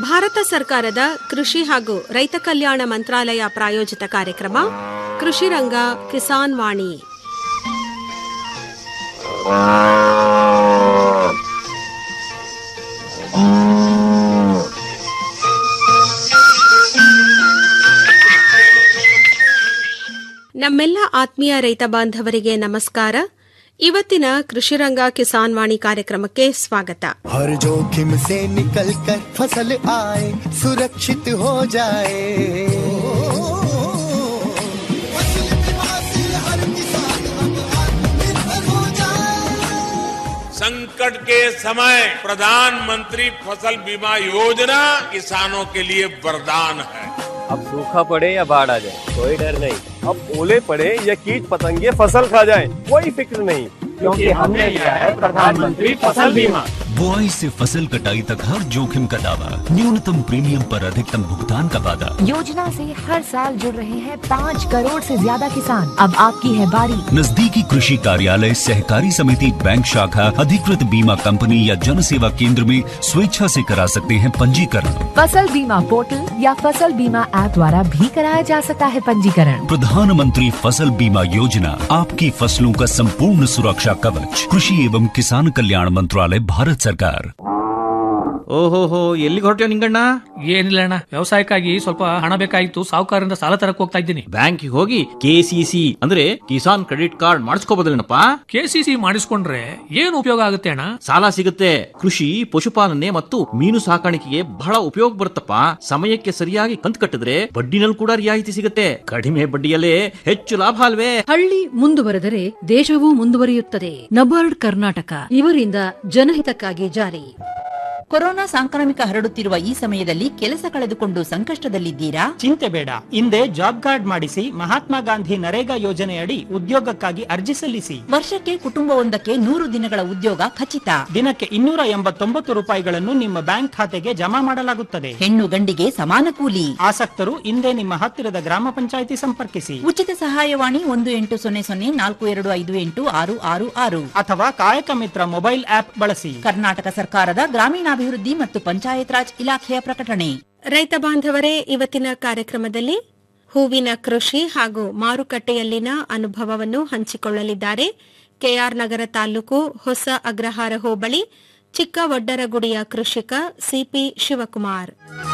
ಭಾರತ ಸರ್ಕಾರದ ಕೃಷಿ ಹಾಗೂ ರೈತ ಕಲ್ಯಾಣ ಮಂತ್ರಾಲಯ ಪ್ರಾಯೋಜಿತ ಕಾರ್ಯಕ್ರಮ ಕೃಷಿ ರಂಗ ಕಿಸಾನ್ ವಾಣಿ ನಮ್ಮೆಲ್ಲ ಆತ್ಮೀಯ ರೈತ ಬಾಂಧವರಿಗೆ ನಮಸ್ಕಾರ ಇವತ್ತಿನ ಕೃಷಿರಂಗ ಕಿಸಾನ್ ವಾಣಿ ಕಾರ್ಯಕ್ರಮಕ್ಕೆ ಸ್ವಾಗತ हर जोखिम से निकल कर फसल आए सुरक्षित हो जाए फसल बीमा से हर किसान अब आत्मनिर्भर हो जाए संकट के समय प्रधानमंत्री फसल बीमा योजना किसानों के लिए वरदान है अब सूखा पड़े या बाढ़ आ जाए कोई डर नहीं अब ओले पड़े या कीट पतंगे फसल खा जाए कोई फिक्र नहीं क्योंकि हमने लिया है प्रधानमंत्री फसल बीमा बुआई से फसल कटाई तक हर जोखिम का दावा न्यूनतम प्रीमियम पर अधिकतम भुगतान का वादा योजना से हर साल जुड़ रहे हैं पाँच करोड़ से ज्यादा किसान अब आपकी है बारी नजदीकी कृषि कार्यालय सहकारी समिति बैंक शाखा अधिकृत बीमा कंपनी या जन सेवा केंद्र में स्वेच्छा से करा सकते हैं पंजीकरण फसल बीमा पोर्टल या फसल बीमा ऐप द्वारा भी कराया जा सकता है पंजीकरण प्रधानमंत्री फसल बीमा योजना आपकी फसलों का संपूर्ण सुरक्षा कवच कृषि एवं किसान कल्याण मंत्रालय भारत सरकार ಓಹೋಹೋ ಎಲ್ಲಿಗೆ ಹೊರಟ್ಯೋ ನಿಂಗಣ್ಣ ಏನಿಲ್ಲ ಅಣ್ಣ ವ್ಯವಸಾಯಕ್ಕಾಗಿ ಸ್ವಲ್ಪ ಹಣ ಬೇಕಾಗಿತ್ತು ಸಾಹುಕಾರರಿಂದ ಸಾಲ ತರಕ್ ಹೋಗ್ತಾ ಇದ್ದೀನಿ ಬ್ಯಾಂಕಿಗೆ ಹೋಗಿ ಕೆಸಿಸಿ ಅಂದ್ರೆ ಕಿಸಾನ್ ಕ್ರೆಡಿಟ್ ಕಾರ್ಡ್ ಮಾಡಿಸ್ಕೋಬೋದಲ್ಲೇನಪ್ಪ ಕೆಸಿಸಿ ಮಾಡಿಸ್ಕೊಂಡ್ರೆ ಏನು ಉಪಯೋಗ ಆಗುತ್ತೆ ಅಣ್ಣ ಸಾಲ ಸಿಗುತ್ತೆ ಕೃಷಿ ಪಶುಪಾಲನೆ ಮತ್ತು ಮೀನು ಸಾಕಾಣಿಕೆಗೆ ಬಹಳ ಉಪಯೋಗ ಬರುತ್ತಪ್ಪ ಸಮಯಕ್ಕೆ ಸರಿಯಾಗಿ ಕಂತು ಕಟ್ಟಿದ್ರೆ ಬಡ್ಡಿನಲ್ಲಿ ಕೂಡ ರಿಯಾಯಿತಿ ಸಿಗುತ್ತೆ ಕಡಿಮೆ ಬಡ್ಡಿಯಲ್ಲೇ ಹೆಚ್ಚು ಲಾಭ ಅಲ್ವೇ ಹಳ್ಳಿ ಮುಂದುವರೆದರೆ ದೇಶವೂ ಮುಂದುವರಿಯುತ್ತದೆ ನಬಾರ್ಡ್ ಕರ್ನಾಟಕ ಇವರಿಂದ ಜನಹಿತಕ್ಕಾಗಿ ಜಾರಿ ಕೊರೋನಾ ಸಾಂಕ್ರಾಮಿಕ ಹರಡುತ್ತಿರುವ ಈ ಸಮಯದಲ್ಲಿ ಕೆಲಸ ಕಳೆದುಕೊಂಡು ಸಂಕಷ್ಟದಲ್ಲಿದ್ದೀರಾ ಚಿಂತೆ ಬೇಡ ಹಿಂದೆ ಜಾಬ್ ಕಾರ್ಡ್ ಮಾಡಿಸಿ ಮಹಾತ್ಮ ಗಾಂಧಿ ನರೇಗಾ ಯೋಜನೆಯಡಿ ಉದ್ಯೋಗಕ್ಕಾಗಿ ಅರ್ಜಿ ಸಲ್ಲಿಸಿ ವರ್ಷಕ್ಕೆ ಕುಟುಂಬವೊಂದಕ್ಕೆ ನೂರು ದಿನಗಳ ಉದ್ಯೋಗ ಖಚಿತ ದಿನಕ್ಕೆ ಇನ್ನೂರ ಎಂಬತ್ತೊಂಬತ್ತು ರೂಪಾಯಿಗಳನ್ನು ನಿಮ್ಮ ಬ್ಯಾಂಕ್ ಖಾತೆಗೆ ಜಮಾ ಮಾಡಲಾಗುತ್ತದೆ ಹೆಣ್ಣು ಗಂಡಿಗೆ ಸಮಾನ ಕೂಲಿ ಆಸಕ್ತರು ಹಿಂದೆ ನಿಮ್ಮ ಹತ್ತಿರದ ಗ್ರಾಮ ಪಂಚಾಯಿತಿ ಸಂಪರ್ಕಿಸಿ ಉಚಿತ ಸಹಾಯವಾಣಿ ಒಂದು ಎಂಟು ಸೊನ್ನೆ ಸೊನ್ನೆ ನಾಲ್ಕು ಎರಡು ಐದು ಎಂಟು ಆರು ಆರು ಆರು ಅಥವಾ ಕಾಯಕ ಮಿತ್ರ ಮೊಬೈಲ್ ಆಪ್ ಬಳಸಿ ಕರ್ನಾಟಕ ಸರ್ಕಾರದ ಗ್ರಾಮೀಣಾಭಿವೃದ್ಧಿ ಮತ್ತು ಪಂಚಾಯತ್ ರಾಜ್ ಇಲಾಖೆಯ ಪ್ರಕಟಣೆ ರೈತ ಬಾಂಧವರೇ ಇವತ್ತಿನ ಕಾರ್ಯಕ್ರಮದಲ್ಲಿ ಹೂವಿನ ಕೃಷಿ ಹಾಗೂ ಮಾರುಕಟ್ಟೆಯಲ್ಲಿನ ಅನುಭವವನ್ನು ಹಂಚಿಕೊಳ್ಳಲಿದ್ದಾರೆ ಕೆಆರ್ ನಗರ ತಾಲೂಕು ಹೊಸ ಅಗ್ರಹಾರ ಹೋಬಳಿ ಚಿಕ್ಕ ಒಡ್ಡರಗುಡಿಯ ಕೃಷಿಕ ಸಿಪಿ ಶಿವಕುಮಾರ್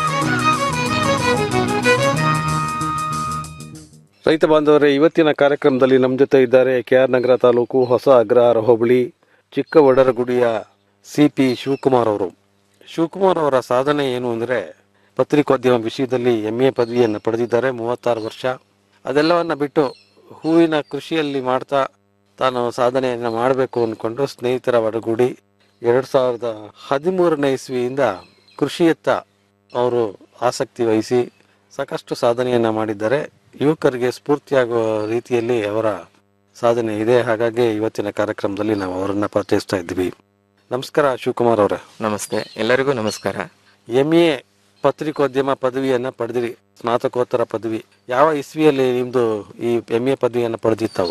ರೈತ ಬಾಂಧವರೇ ಇವತ್ತಿನ ಕಾರ್ಯಕ್ರಮದಲ್ಲಿ ನಮ್ಮ ಜೊತೆ ಇದ್ದಾರೆ ಕೆ ಆರ್ ನಗರ ತಾಲೂಕು ಹೊಸ ಅಗ್ರಹಾರ ಹೋಬಳಿ ಚಿಕ್ಕ ಒಡರಗುಡಿಯ ಸಿ ಪಿ ಶಿವಕುಮಾರ್ ಅವರು ಶಿವಕುಮಾರ್ ಅವರ ಸಾಧನೆ ಏನು ಅಂದರೆ ಪತ್ರಿಕೋದ್ಯಮ ವಿಷಯದಲ್ಲಿ ಎಂ ಎ ಪದವಿಯನ್ನು ಪಡೆದಿದ್ದಾರೆ ಮೂವತ್ತಾರು ವರ್ಷ ಅದೆಲ್ಲವನ್ನ ಬಿಟ್ಟು ಹೂವಿನ ಕೃಷಿಯಲ್ಲಿ ಮಾಡ್ತಾ ತಾನು ಸಾಧನೆಯನ್ನು ಮಾಡಬೇಕು ಅಂದ್ಕೊಂಡು ಸ್ನೇಹಿತರ ಒಡಗೂಡಿ ಎರಡು ಸಾವಿರದ ಹದಿಮೂರನೇ ಇಸ್ವಿಯಿಂದ ಕೃಷಿಯತ್ತ ಅವರು ಆಸಕ್ತಿ ವಹಿಸಿ ಸಾಕಷ್ಟು ಸಾಧನೆಯನ್ನು ಮಾಡಿದ್ದಾರೆ ಯುವಕರಿಗೆ ಸ್ಫೂರ್ತಿಯಾಗುವ ರೀತಿಯಲ್ಲಿ ಅವರ ಸಾಧನೆ ಇದೆ ಹಾಗಾಗಿ ಇವತ್ತಿನ ಕಾರ್ಯಕ್ರಮದಲ್ಲಿ ನಾವು ಅವರನ್ನ ಪರಿಚಯಿಸ್ತಾ ಇದ್ದೀವಿ ನಮಸ್ಕಾರ ಶಿವಕುಮಾರ್ ಅವರೇ ನಮಸ್ತೆ ಎಲ್ಲರಿಗೂ ನಮಸ್ಕಾರ ಎಂ ಎ ಪತ್ರಿಕೋದ್ಯಮ ಪದವಿಯನ್ನ ಪಡೆದಿರಿ ಸ್ನಾತಕೋತ್ತರ ಪದವಿ ಯಾವ ಇಸ್ವಿಯಲ್ಲಿ ನಿಮ್ದು ಈ ಎಂ ಎ ಪದವಿಯನ್ನು ಪಡೆದಿತ್ತಾವು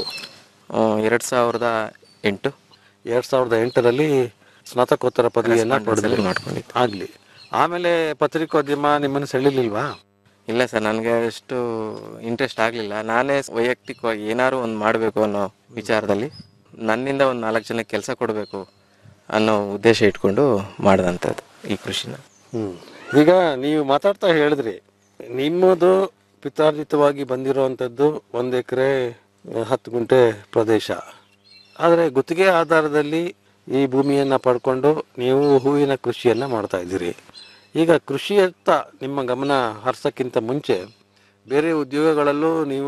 ಎರಡು ಸಾವಿರದ ಎಂಟು ಎರಡ್ ಸಾವಿರದ ಎಂಟರಲ್ಲಿ ಸ್ನಾತಕೋತ್ತರ ಪದವಿಯನ್ನ Correspondence ಪಡೆದ್ರಿ ಅಲ್ಲಿ ಮಾಡ್ಕೊಂಡಿದ್ದು. ಆಗ್ಲಿ ಆಮೇಲೆ ಪತ್ರಿಕೋದ್ಯಮ ನಿಮ್ಮನ್ನು ಸೆಳಿಲಿಲ್ವಾ ಇಲ್ಲ ಸರ್ ನನಗೆ ಅಷ್ಟು ಇಂಟ್ರೆಸ್ಟ್ ಆಗಲಿಲ್ಲ ನಾನೇ ವೈಯಕ್ತಿಕವಾಗಿ ಏನಾದ್ರು ಒಂದು ಮಾಡಬೇಕು ಅನ್ನೋ ವಿಚಾರದಲ್ಲಿ ನನ್ನಿಂದ ಒಂದು ನಾಲ್ಕು ಜನಕ್ಕೆ ಕೆಲಸ ಕೊಡಬೇಕು ಅನ್ನೋ ಉದ್ದೇಶ ಇಟ್ಕೊಂಡು ಮಾಡಿದಂಥದ್ದು ಈ ಕೃಷಿನ ಹ್ಮ್ ಈಗ ನೀವು ಮಾತಾಡ್ತಾ ಹೇಳಿದ್ರಿ ನಿಮ್ಮದು ಪಿತಾರ್ಜಿತವಾಗಿ ಬಂದಿರುವಂಥದ್ದು ಒಂದು ಎಕರೆ ಹತ್ತು ಗುಂಟೆ ಪ್ರದೇಶ ಆದರೆ ಗುತ್ತಿಗೆ ಆಧಾರದಲ್ಲಿ ಈ ಭೂಮಿಯನ್ನು ಪಡ್ಕೊಂಡು ನೀವು ಹೂವಿನ ಕೃಷಿಯನ್ನು ಮಾಡ್ತಾ ಇದ್ದೀರಿ ಈಗ ಕೃಷಿಯತ್ತ ನಿಮ್ಮ ಗಮನ ಹರಿಸೋಕ್ಕಿಂತ ಮುಂಚೆ ಬೇರೆ ಉದ್ಯೋಗಗಳಲ್ಲೂ ನೀವು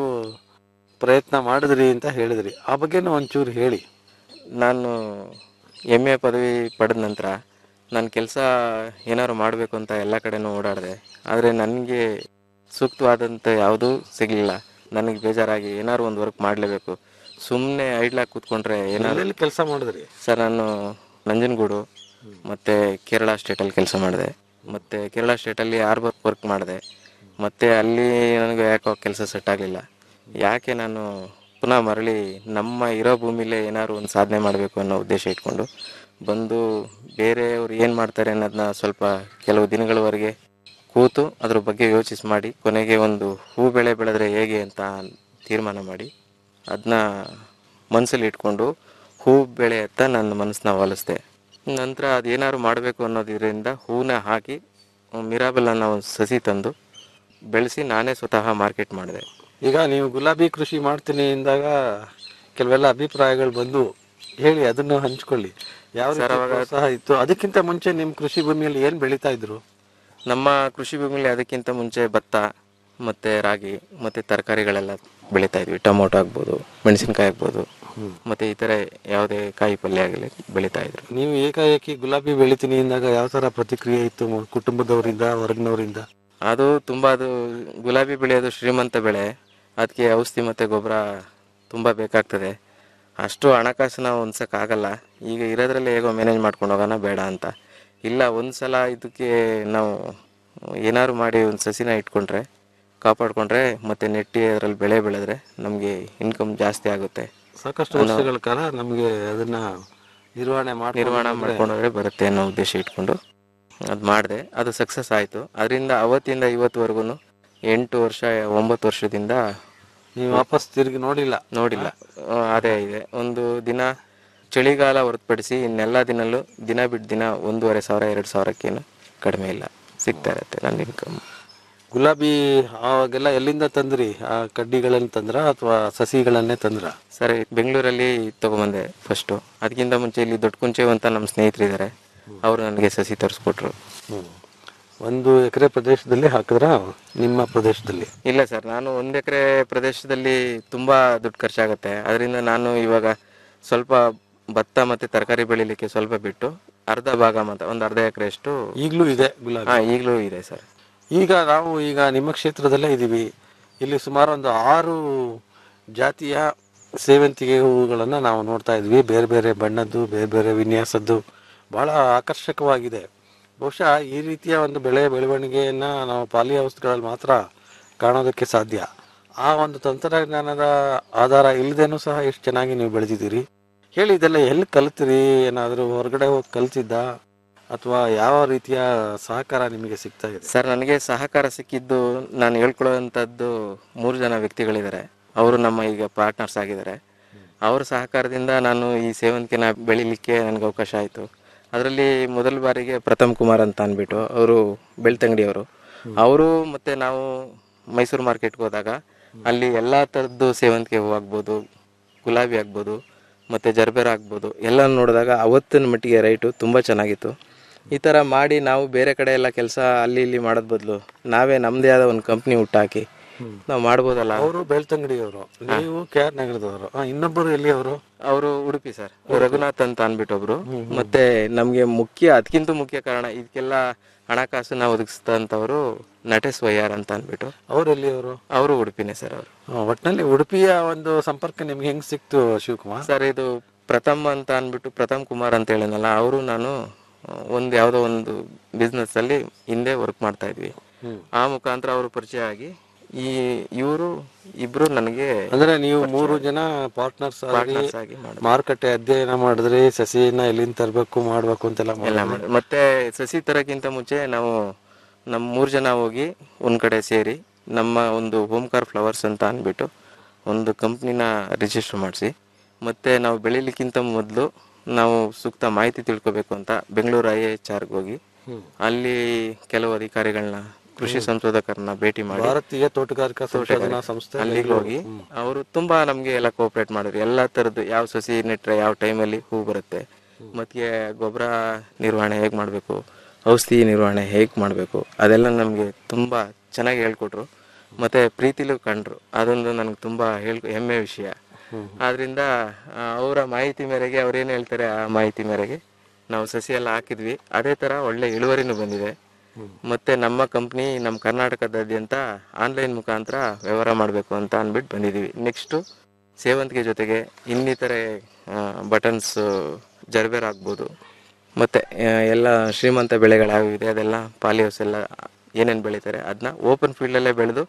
ಪ್ರಯತ್ನ ಮಾಡಿದ್ರಿ ಅಂತ ಹೇಳಿದ್ರಿ ಆ ಬಗ್ಗೆನೂ ಒಂಚೂರು ಹೇಳಿ ನಾನು ಎಮ್ ಎ ಪದವಿ ಪಡೆದ ನಂತರ ನನ್ನ ಕೆಲಸ ಏನಾದ್ರು ಮಾಡಬೇಕು ಅಂತ ಎಲ್ಲ ಕಡೆನೂ ಓಡಾಡಿದೆ ಆದರೆ ನನಗೆ ಸೂಕ್ತವಾದಂಥ ಯಾವುದೂ ಸಿಗಲಿಲ್ಲ ನನಗೆ ಬೇಜಾರಾಗಿ ಏನಾದ್ರು ಒಂದು ವರ್ಕ್ ಮಾಡಲೇಬೇಕು ಸುಮ್ಮನೆ ಐಡ್ಲಾಗಿ ಕೂತ್ಕೊಂಡ್ರೆ ಏನಾದ್ರು ಎಲ್ಲೆಲ್ಲಿ ಕೆಲಸ ಮಾಡಿದ್ರಿ ಸರ್ ನಾನು ನಂಜನಗೂಡು ಮತ್ತು ಕೇರಳ ಸ್ಟೇಟಲ್ಲಿ ಕೆಲಸ ಮಾಡಿದೆ ಮತ್ತು ಕೇರಳ ಸ್ಟೇಟಲ್ಲಿ ಆರ್ಬರ್ ವರ್ಕ್ ಮಾಡಿದೆ ಮತ್ತು ಅಲ್ಲಿ ನನಗೆ ಯಾಕೋ ಕೆಲಸ ಸೆಟ್ ಆಗಲಿಲ್ಲ ಯಾಕೆ ನಾನು ಪುನಃ ಮರಳಿ ನಮ್ಮ ಇರೋ ಭೂಮಿಲೇ ಏನಾದ್ರು ಒಂದು ಸಾಧನೆ ಮಾಡಬೇಕು ಅನ್ನೋ ಉದ್ದೇಶ ಇಟ್ಕೊಂಡು ಬಂದು ಬೇರೆಯವ್ರು ಏನು ಮಾಡ್ತಾರೆ ಅನ್ನೋದನ್ನ ಸ್ವಲ್ಪ ಕೆಲವು ದಿನಗಳವರೆಗೆ ಕೂತು ಅದ್ರ ಬಗ್ಗೆ ಯೋಚಿಸಿ ಮಾಡಿ ಕೊನೆಗೆ ಒಂದು ಹೂ ಬೆಳೆ ಬೆಳೆದ್ರೆ ಹೇಗೆ ಅಂತ ತೀರ್ಮಾನ ಮಾಡಿ ಅದನ್ನ ಮನಸ್ಸಲ್ಲಿ ಇಟ್ಕೊಂಡು ಹೂ ಬೆಳೆ ಅಂತ ನನ್ನ ಮನಸ್ಸನ್ನ ವಾಲಿಸ್ದೆ ನಂತರ ಅದೇನಾದ್ರು ಮಾಡಬೇಕು ಅನ್ನೋದ್ರಿಂದ ಹೂನ ಹಾಕಿ ಮಿರಾಬಲ್ ಅನ್ನೋ ಒಂದು ಸಸಿ ತಂದು ಬೆಳೆಸಿ ನಾನೇ ಸ್ವತಃ ಮಾರ್ಕೆಟ್ ಮಾಡಿದೆ ಈಗ ನೀವು ಗುಲಾಬಿ ಕೃಷಿ ಮಾಡ್ತೀನಿ ಎಂದಾಗ ಕೆಲವೆಲ್ಲ ಅಭಿಪ್ರಾಯಗಳು ಬಂದು ಹೇಳಿ ಅದನ್ನು ಹಂಚ್ಕೊಳ್ಳಿ ಯಾವ ಸರ್, ರೀತಿ ಅವಾಗ- ಪ್ರೋತ್ಸಾಹ ಇತ್ತು ಅದಕ್ಕಿಂತ ಮುಂಚೆ ನಿಮ್ಮ ಕೃಷಿ ಭೂಮಿಯಲ್ಲಿ ಏನು ಬೆಳೀತಾ ಇದ್ರು ನಮ್ಮ ಕೃಷಿ ಭೂಮಿಲಿ ಅದಕ್ಕಿಂತ ಮುಂಚೆ ಭತ್ತ ಮತ್ತು ರಾಗಿ ಮತ್ತು ತರಕಾರಿಗಳೆಲ್ಲ ಬೆಳೀತಾ ಇದ್ವಿ ಟೊಮೊಟೊ ಆಗ್ಬೋದು ಮೆಣಸಿನ್ಕಾಯಿ ಆಗ್ಬೋದು ಮತ್ತು ಈ ಥರ ಯಾವುದೇ ಕಾಯಿ ಪಲ್ಯ ಆಗಲಿ ಬೆಳೀತಾ ಇದ್ರು ನೀವು ಏಕಾಏಕಿ ಗುಲಾಬಿ ಬೆಳಿತೀನಿ ಎಂದಾಗ ಯಾವ ಥರ ಪ್ರತಿಕ್ರಿಯೆ ಇತ್ತು ಮ- ಕುಟುಂಬದವರಿಂದ ಹೊರಗಿನವರಿಂದ ಅದು ತುಂಬ ಅದು ಗುಲಾಬಿ ಬೆಳೆಯೋದು ಶ್ರೀಮಂತ ಬೆಳೆ ಅದಕ್ಕೆ ಔಷಧಿ ಮತ್ತು ಗೊಬ್ಬರ ತುಂಬ ಬೇಕಾಗ್ತದೆ ಅಷ್ಟು ಹಣಕಾಸನ್ನ ಹೊಂದ್ಸೋಕ್ಕಾಗಲ್ಲ ಈಗ ಇರೋದ್ರಲ್ಲೇ ಹೇಗೋ ಮ್ಯಾನೇಜ್ ಮಾಡ್ಕೊಂಡು ಹೋಗೋಣ ಬೇಡ ಅಂತ ಇಲ್ಲ ಒಂದು ಸಲ ಇದಕ್ಕೆ ನಾವು ಏನಾದ್ರು ಮಾಡಿ ಒಂದು ಸಸಿನ ಇಟ್ಕೊಂಡ್ರೆ ಕಾಪಾಡ್ಕೊಂಡ್ರೆ ಮತ್ತು ನೆಟ್ಟಿ ಅದರಲ್ಲಿ ಬೆಳೆ ಬೆಳೆದ್ರೆ ನಮಗೆ ಇನ್ಕಮ್ ಜಾಸ್ತಿ ಆಗುತ್ತೆ ಸಾಕಷ್ಟು ಅನ್ನೋ- ವರ್ಷಗಳ ಕಾಲ ನಮಗೆ ಅದನ್ನ ನಿರ್ವಹಣೆ ಮಾಡ್ಕೊಂಡು ನಿರ್ವಹಣೆ ಹೋದ್ರೆ- ಮಾಡ್ಕೊಂಡೋದ್ರೆ ಬರುತ್ತೆ ಅನ್ನೋ ಉದ್ದೇಶ ಇಟ್ಕೊಂಡು ಅದು ಮಾಡಿದೆ ಅದು ಸಕ್ಸಸ್ ಆಯಿತು ಅದರಿಂದ ಅವತ್ತಿಂದ ಇವತ್ತುವರೆಗೂ ಎಂಟು ವರ್ಷ ಒಂಬತ್ತು ವರ್ಷದಿಂದ ನೀವು ವಾಪಸ್ ತಿರುಗಿ ನೋಡಿಲ್ಲ ನೋಡಿಲ್ಲ ಆ, ಅದೇ ಇದೆ ಒಂದು ದಿನ ಚಳಿಗಾಲ ಹೊರತುಪಡಿಸಿ ಇನ್ನೆಲ್ಲ ದಿನಲ್ಲೂ ದಿನ ಬಿಟ್ಟು ದಿನ ಒಂದೂವರೆ ಸಾವಿರ ಎರಡು ಸಾವಿರಕ್ಕೇನು ಕಡಿಮೆ ಇಲ್ಲ ಸಿಗ್ತಾ ಇರುತ್ತೆ ನನ್ನ ಇನ್ಕಮ್ ಗುಲಾಬಿ ಅವಾಗೆಲ್ಲ ಎಲ್ಲಿಂದ ತಂದ್ರಿ ಆ ಕಡ್ಡಿಗಳನ್ನ ತಂದ್ರ ಅಥವಾ ಸಸಿಗಳನ್ನೇ ತಂದ್ರ ಸರಿ ಬೆಂಗಳೂರಲ್ಲಿ ತಗೊಂಬಂದೆ ಫಸ್ಟು ಅದಕ್ಕಿಂತ ಮುಂಚೆ ಇಲ್ಲಿ ದೊಡ್ಡ ಕುಂಚೆ ಅಂತ ನಮ್ಮ ಸ್ನೇಹಿತರಿದ್ದಾರೆ ಅವರು ನನಗೆ ಸಸಿ ತರಿಸ್ಕೊಟ್ರು ಒಂದು ಎಕರೆ ಪ್ರದೇಶದಲ್ಲಿ ಹಾಕಿದ್ರ ನಿಮ್ಮ ಪ್ರದೇಶದಲ್ಲಿ ಇಲ್ಲ ಸರ್ ನಾನು ಒಂದು ಎಕರೆ ಪ್ರದೇಶದಲ್ಲಿ ತುಂಬ ದುಡ್ಡು ಖರ್ಚಾಗುತ್ತೆ ಅದರಿಂದ ನಾನು ಇವಾಗ ಸ್ವಲ್ಪ ಭತ್ತ ಮತ್ತು ತರಕಾರಿ ಬೆಳಿಲಿಕ್ಕೆ ಸ್ವಲ್ಪ ಬಿಟ್ಟು ಅರ್ಧ ಭಾಗ ಮಾತ್ರ ಒಂದು ಅರ್ಧ ಎಕರೆಯಷ್ಟು ಈಗಲೂ ಇದೆ ಗುಲಾಬಿ ಹಾಂ ಈಗಲೂ ಇದೆ ಸರ್ ಈಗ ನಾವು ಈಗ ನಿಮ್ಮ ಕ್ಷೇತ್ರದಲ್ಲೇ ಇದ್ದೀವಿ ಇಲ್ಲಿ ಸುಮಾರು ಒಂದು ಆರು ಜಾತಿಯ ಸೇವಂತಿಗೆ ಹೂವುಗಳನ್ನು ನಾವು ನೋಡ್ತಾ ಇದ್ವಿ ಬೇರೆ ಬೇರೆ ಬಣ್ಣದ್ದು ಬೇರೆ ಬೇರೆ ವಿನ್ಯಾಸದ್ದು ಬಹಳ ಆಕರ್ಷಕವಾಗಿದೆ ಬಹುಶಃ ಈ ರೀತಿಯ ಒಂದು ಬೆಳೆ ಬೆಳವಣಿಗೆಯನ್ನು ನಾವು ಪಾಲಿ ಹೌಸ್ಗಳಲ್ಲಿ ಮಾತ್ರ ಕಾಣೋದಕ್ಕೆ ಸಾಧ್ಯ ಆ ಒಂದು ತಂತ್ರಜ್ಞಾನದ ಆಧಾರ ಇಲ್ಲದೇನೂ ಸಹ ಎಷ್ಟು ಚೆನ್ನಾಗಿ ನೀವು ಬೆಳೆದಿದ್ದೀರಿ ಹೇಳಿ ಇದೆಲ್ಲ ಎಲ್ಲಿ ಕಲ್ತಿರಿ ಏನಾದರೂ ಹೊರಗಡೆ ಹೋಗಿ ಕಲ್ತಿದ್ದ ಅಥವಾ ಯಾವ ರೀತಿಯ ಸಹಕಾರ ನಿಮಗೆ ಸಿಗ್ತಾ ಇದೆ ಸರ್ ನನಗೆ ಸಹಕಾರ ಸಿಕ್ಕಿದ್ದು ನಾನು ಹೇಳ್ಕೊಳ್ಳೋವಂಥದ್ದು ಮೂರು ಜನ ವ್ಯಕ್ತಿಗಳಿದ್ದಾರೆ ಅವರು ನಮ್ಮ ಈಗ ಪಾರ್ಟ್ನರ್ಸ್ ಆಗಿದ್ದಾರೆ ಅವ್ರ ಸಹಕಾರದಿಂದ ನಾನು ಈ ಸೇವಂತಿಗೆನ ಬೆಳಿಲಿಕ್ಕೆ ನನಗೆ ಅವಕಾಶ ಆಯಿತು ಅದರಲ್ಲಿ ಮೊದಲ ಬಾರಿಗೆ ಪ್ರಥಮ್ ಕುಮಾರ್ ಅಂತ ಅಂದ್ಬಿಟ್ಟು ಅವರು ಬೆಳ್ತಂಗಡಿಯವರು ಅವರು ಮತ್ತು ನಾವು ಮೈಸೂರು ಮಾರ್ಕೆಟ್ಗೆ ಹೋದಾಗ ಅಲ್ಲಿ ಎಲ್ಲ ಥರದ್ದು ಸೇವಂತಿಗೆ ಹೂ ಆಗ್ಬೋದು ಗುಲಾಬಿ ಆಗ್ಬೋದು ಮತ್ತು ಜರ್ಬೇರ ಆಗ್ಬೋದು ಎಲ್ಲ ನೋಡಿದಾಗ ಅವತ್ತಿನ ಮಟ್ಟಿಗೆ ರೈಟು ತುಂಬ ಚೆನ್ನಾಗಿತ್ತು ಈ ಥರ ಮಾಡಿ ನಾವು ಬೇರೆ ಕಡೆ ಎಲ್ಲ ಕೆಲಸ ಅಲ್ಲಿ ಇಲ್ಲಿ ಮಾಡೋದ್ ಬದಲು ನಾವೇ ನಮ್ಮದೇ ಆದ ಒಂದು ಕಂಪ್ನಿ ಹುಟ್ಟಾಕಿ ನಾವು ಮಾಡ್ಬೋದಲ್ಲ ಅವರು ಬೆಳ್ತಂಗಡಿಯವರು ನೀವು ಕೆ ಆರ್ ನಗರದವರು ಆ, ಇನ್ನೊಬ್ಬರು ಎಲ್ಲಿ ಅವರು ಅವರು ಉಡುಪಿ ಸರ್ ರಘುನಾಥ್ ಅಂತ ಅಂದ್ಬಿಟ್ಟು ಒಬ್ರು ಮತ್ತೆ ನಮ್ಗೆ ಮುಖ್ಯ ಅದಕ್ಕಿಂತ ಮುಖ್ಯ ಕಾರಣ ಇದಕ್ಕೆಲ್ಲ ಹಣಕಾಸನ್ನ ಒದಗಿಸ್ತಂತವರು ನಟೇಶ್ ವೈಯಾರ್ ಅಂತ ಅಂದ್ಬಿಟ್ಟು ಅವ್ರು ಎಲ್ಲಿ ಅವರು ಅವರು ಉಡುಪಿನೇ ಸರ್ ಅವರು ಒಟ್ಟಿನಲ್ಲಿ ಉಡುಪಿಯ ಒಂದು ಸಂಪರ್ಕ ನಿಮ್ಗೆ ಹೆಂಗ್ ಸಿಕ್ತು ಶಿವಕುಮಾರ್ ಸರ್ ಇದು ಪ್ರಥಮ್ ಅಂತ ಅಂದ್ಬಿಟ್ಟು ಪ್ರಥಮ್ ಕುಮಾರ್ ಅಂತ ಹೇಳಿದ್ನಲ್ಲ ಅವರು ನಾನು ಒಂದು ಯಾವುದೋ ಒಂದು ಬಿಸ್ನೆಸ್ ಅಲ್ಲಿ ಹಿಂದೆ ವರ್ಕ್ ಮಾಡ್ತಾ ಇದ್ವಿ ಆ ಮುಖಾಂತರ ಅವರು ಪರಿಚಯ ಆಗಿ ಈ ಇವರು ಇಬ್ರು ನನಗೆ ಅಂದ್ರೆ ನೀವು ಮೂರು ಜನ ಪಾರ್ಟ್ನರ್ಸ್ ಆಗಿ Partners ಆಗಿ ಮಾಡಿದ್ವಿ. ಮಾರುಕಟ್ಟೆ ಅಧ್ಯಯನ ಮಾಡಿದ್ರಿ ಸಸಿಯನ್ನ ಎಲ್ಲಿಂದ ತರಬೇಕು ಮಾಡ್ಬೇಕು ಅಂತೆಲ್ಲ ಎಲ್ಲ ಮಾಡಿದ್ರಿ. ಮಾಡಿ ಮತ್ತೆ ಸಸಿ ತರಕ್ಕಿಂತ ಮುಂಚೆ ನಾವು ನಮ್ಮ ಮೂರು ಜನ ಹೋಗಿ ಒಂದ್ ಕಡೆ ಸೇರಿ ನಮ್ಮ ಒಂದು ಓಂಕಾರ್ ಫ್ಲವರ್ಸ್ ಅಂತ ಅಂದ್ಬಿಟ್ಟು ಒಂದು ಕಂಪ್ನಿನ ರಿಜಿಸ್ಟರ್ ಮಾಡಿಸಿ ಮತ್ತೆ ನಾವು ಬೆಳಿಲಿಕ್ಕಿಂತ ಮೊದಲು ನಾವು ಸೂಕ್ತ ಮಾಹಿತಿ ತಿಳ್ಕೊಬೇಕು ಅಂತ ಬೆಂಗಳೂರು ಐ ಎಚ್ ಆರ್ಗೆ ಹೋಗಿ ಅಲ್ಲಿ ಕೆಲವು ಅಧಿಕಾರಿಗಳನ್ನ ಕೃಷಿ ಸಂಶೋಧಕರನ್ನ ಭೇಟಿ ಮಾಡಿ ಭಾರತೀಯ ತೋಟಗಾರಿಕಾ ಸಂಶೋಧನಾ ಸಂಸ್ಥೆ ಅಲ್ಲಿಗೆ ಬೆಂಗಳೂರು. ಹೋಗಿ ಅವರು ತುಂಬಾ ನಮ್ಗೆ ಎಲ್ಲ ಕೋಆಪರೇಟ್ ಮಾಡಿದ್ರು ಎಲ್ಲಾ ತರದ್ದು ಯಾವ ಸಸಿ ನೆಟ್ರೆ ಯಾವ ಟೈಮಲ್ಲಿ ಹೂ ಬರುತ್ತೆ ಮತ್ತೆ ಗೊಬ್ಬರ ನಿರ್ವಹಣೆ ಹೇಗ್ ಮಾಡಬೇಕು ಔಷಧಿ ನಿರ್ವಹಣೆ ಹೇಗ್ ಮಾಡಬೇಕು ಅದೆಲ್ಲ ನಮಗೆ ತುಂಬಾ ಚೆನ್ನಾಗಿ ಹೇಳ್ಕೊಟ್ರು ಮತ್ತೆ ಪ್ರೀತಿಲೂ ಕಂಡ್ರು ಅದೊಂದು ನನಗೆ ತುಂಬಾ ಹೇಳ್ ಹೆಮ್ಮೆ ವಿಷಯ ಆದ್ರಿಂದ ಆ, ಅವರ ಮಾಹಿತಿ ಮೇರೆಗೆ ಅವ್ರು ಏನ್ ಹೇಳ್ತಾರೆ ಆ ಮಾಹಿತಿ ಮೇರೆಗೆ ನಾವು ಸಸಿ ಎಲ್ಲ ಹಾಕಿದ್ವಿ ಅದೇ ತರ ಒಳ್ಳೆ ಇಳುವರಿನೂ ಬಂದಿದೆ ಮತ್ತೆ ನಮ್ಮ ಕಂಪ್ನಿ ನಮ್ಮ ಕರ್ನಾಟಕದಾದ್ಯಂತ ಆನ್ಲೈನ್ ಮುಖಾಂತರ ವ್ಯವಹಾರ ಮಾಡಬೇಕು ಅಂತ ಅಂದ್ಬಿಟ್ಟು ಬಂದಿದ್ದೀವಿ ನೆಕ್ಸ್ಟು ಸೇವಂತಿಗೆ ಜೊತೆಗೆ ಇನ್ನಿತರೆ ಬಟನ್ಸ್ ಜರ್ಬೇರ್ ಆಗ್ಬೋದು ಮತ್ತು ಎಲ್ಲ ಶ್ರೀಮಂತ ಬೆಳೆಗಳು ಯಾವಿದೆ ಅದೆಲ್ಲ ಪಾಲಿಹೌಸ್ ಎಲ್ಲ ಏನೇನು ಬೆಳೀತಾರೆ ಅದನ್ನ ಓಪನ್ ಫೀಲ್ಡಲ್ಲೇ ಬೆಳೆದು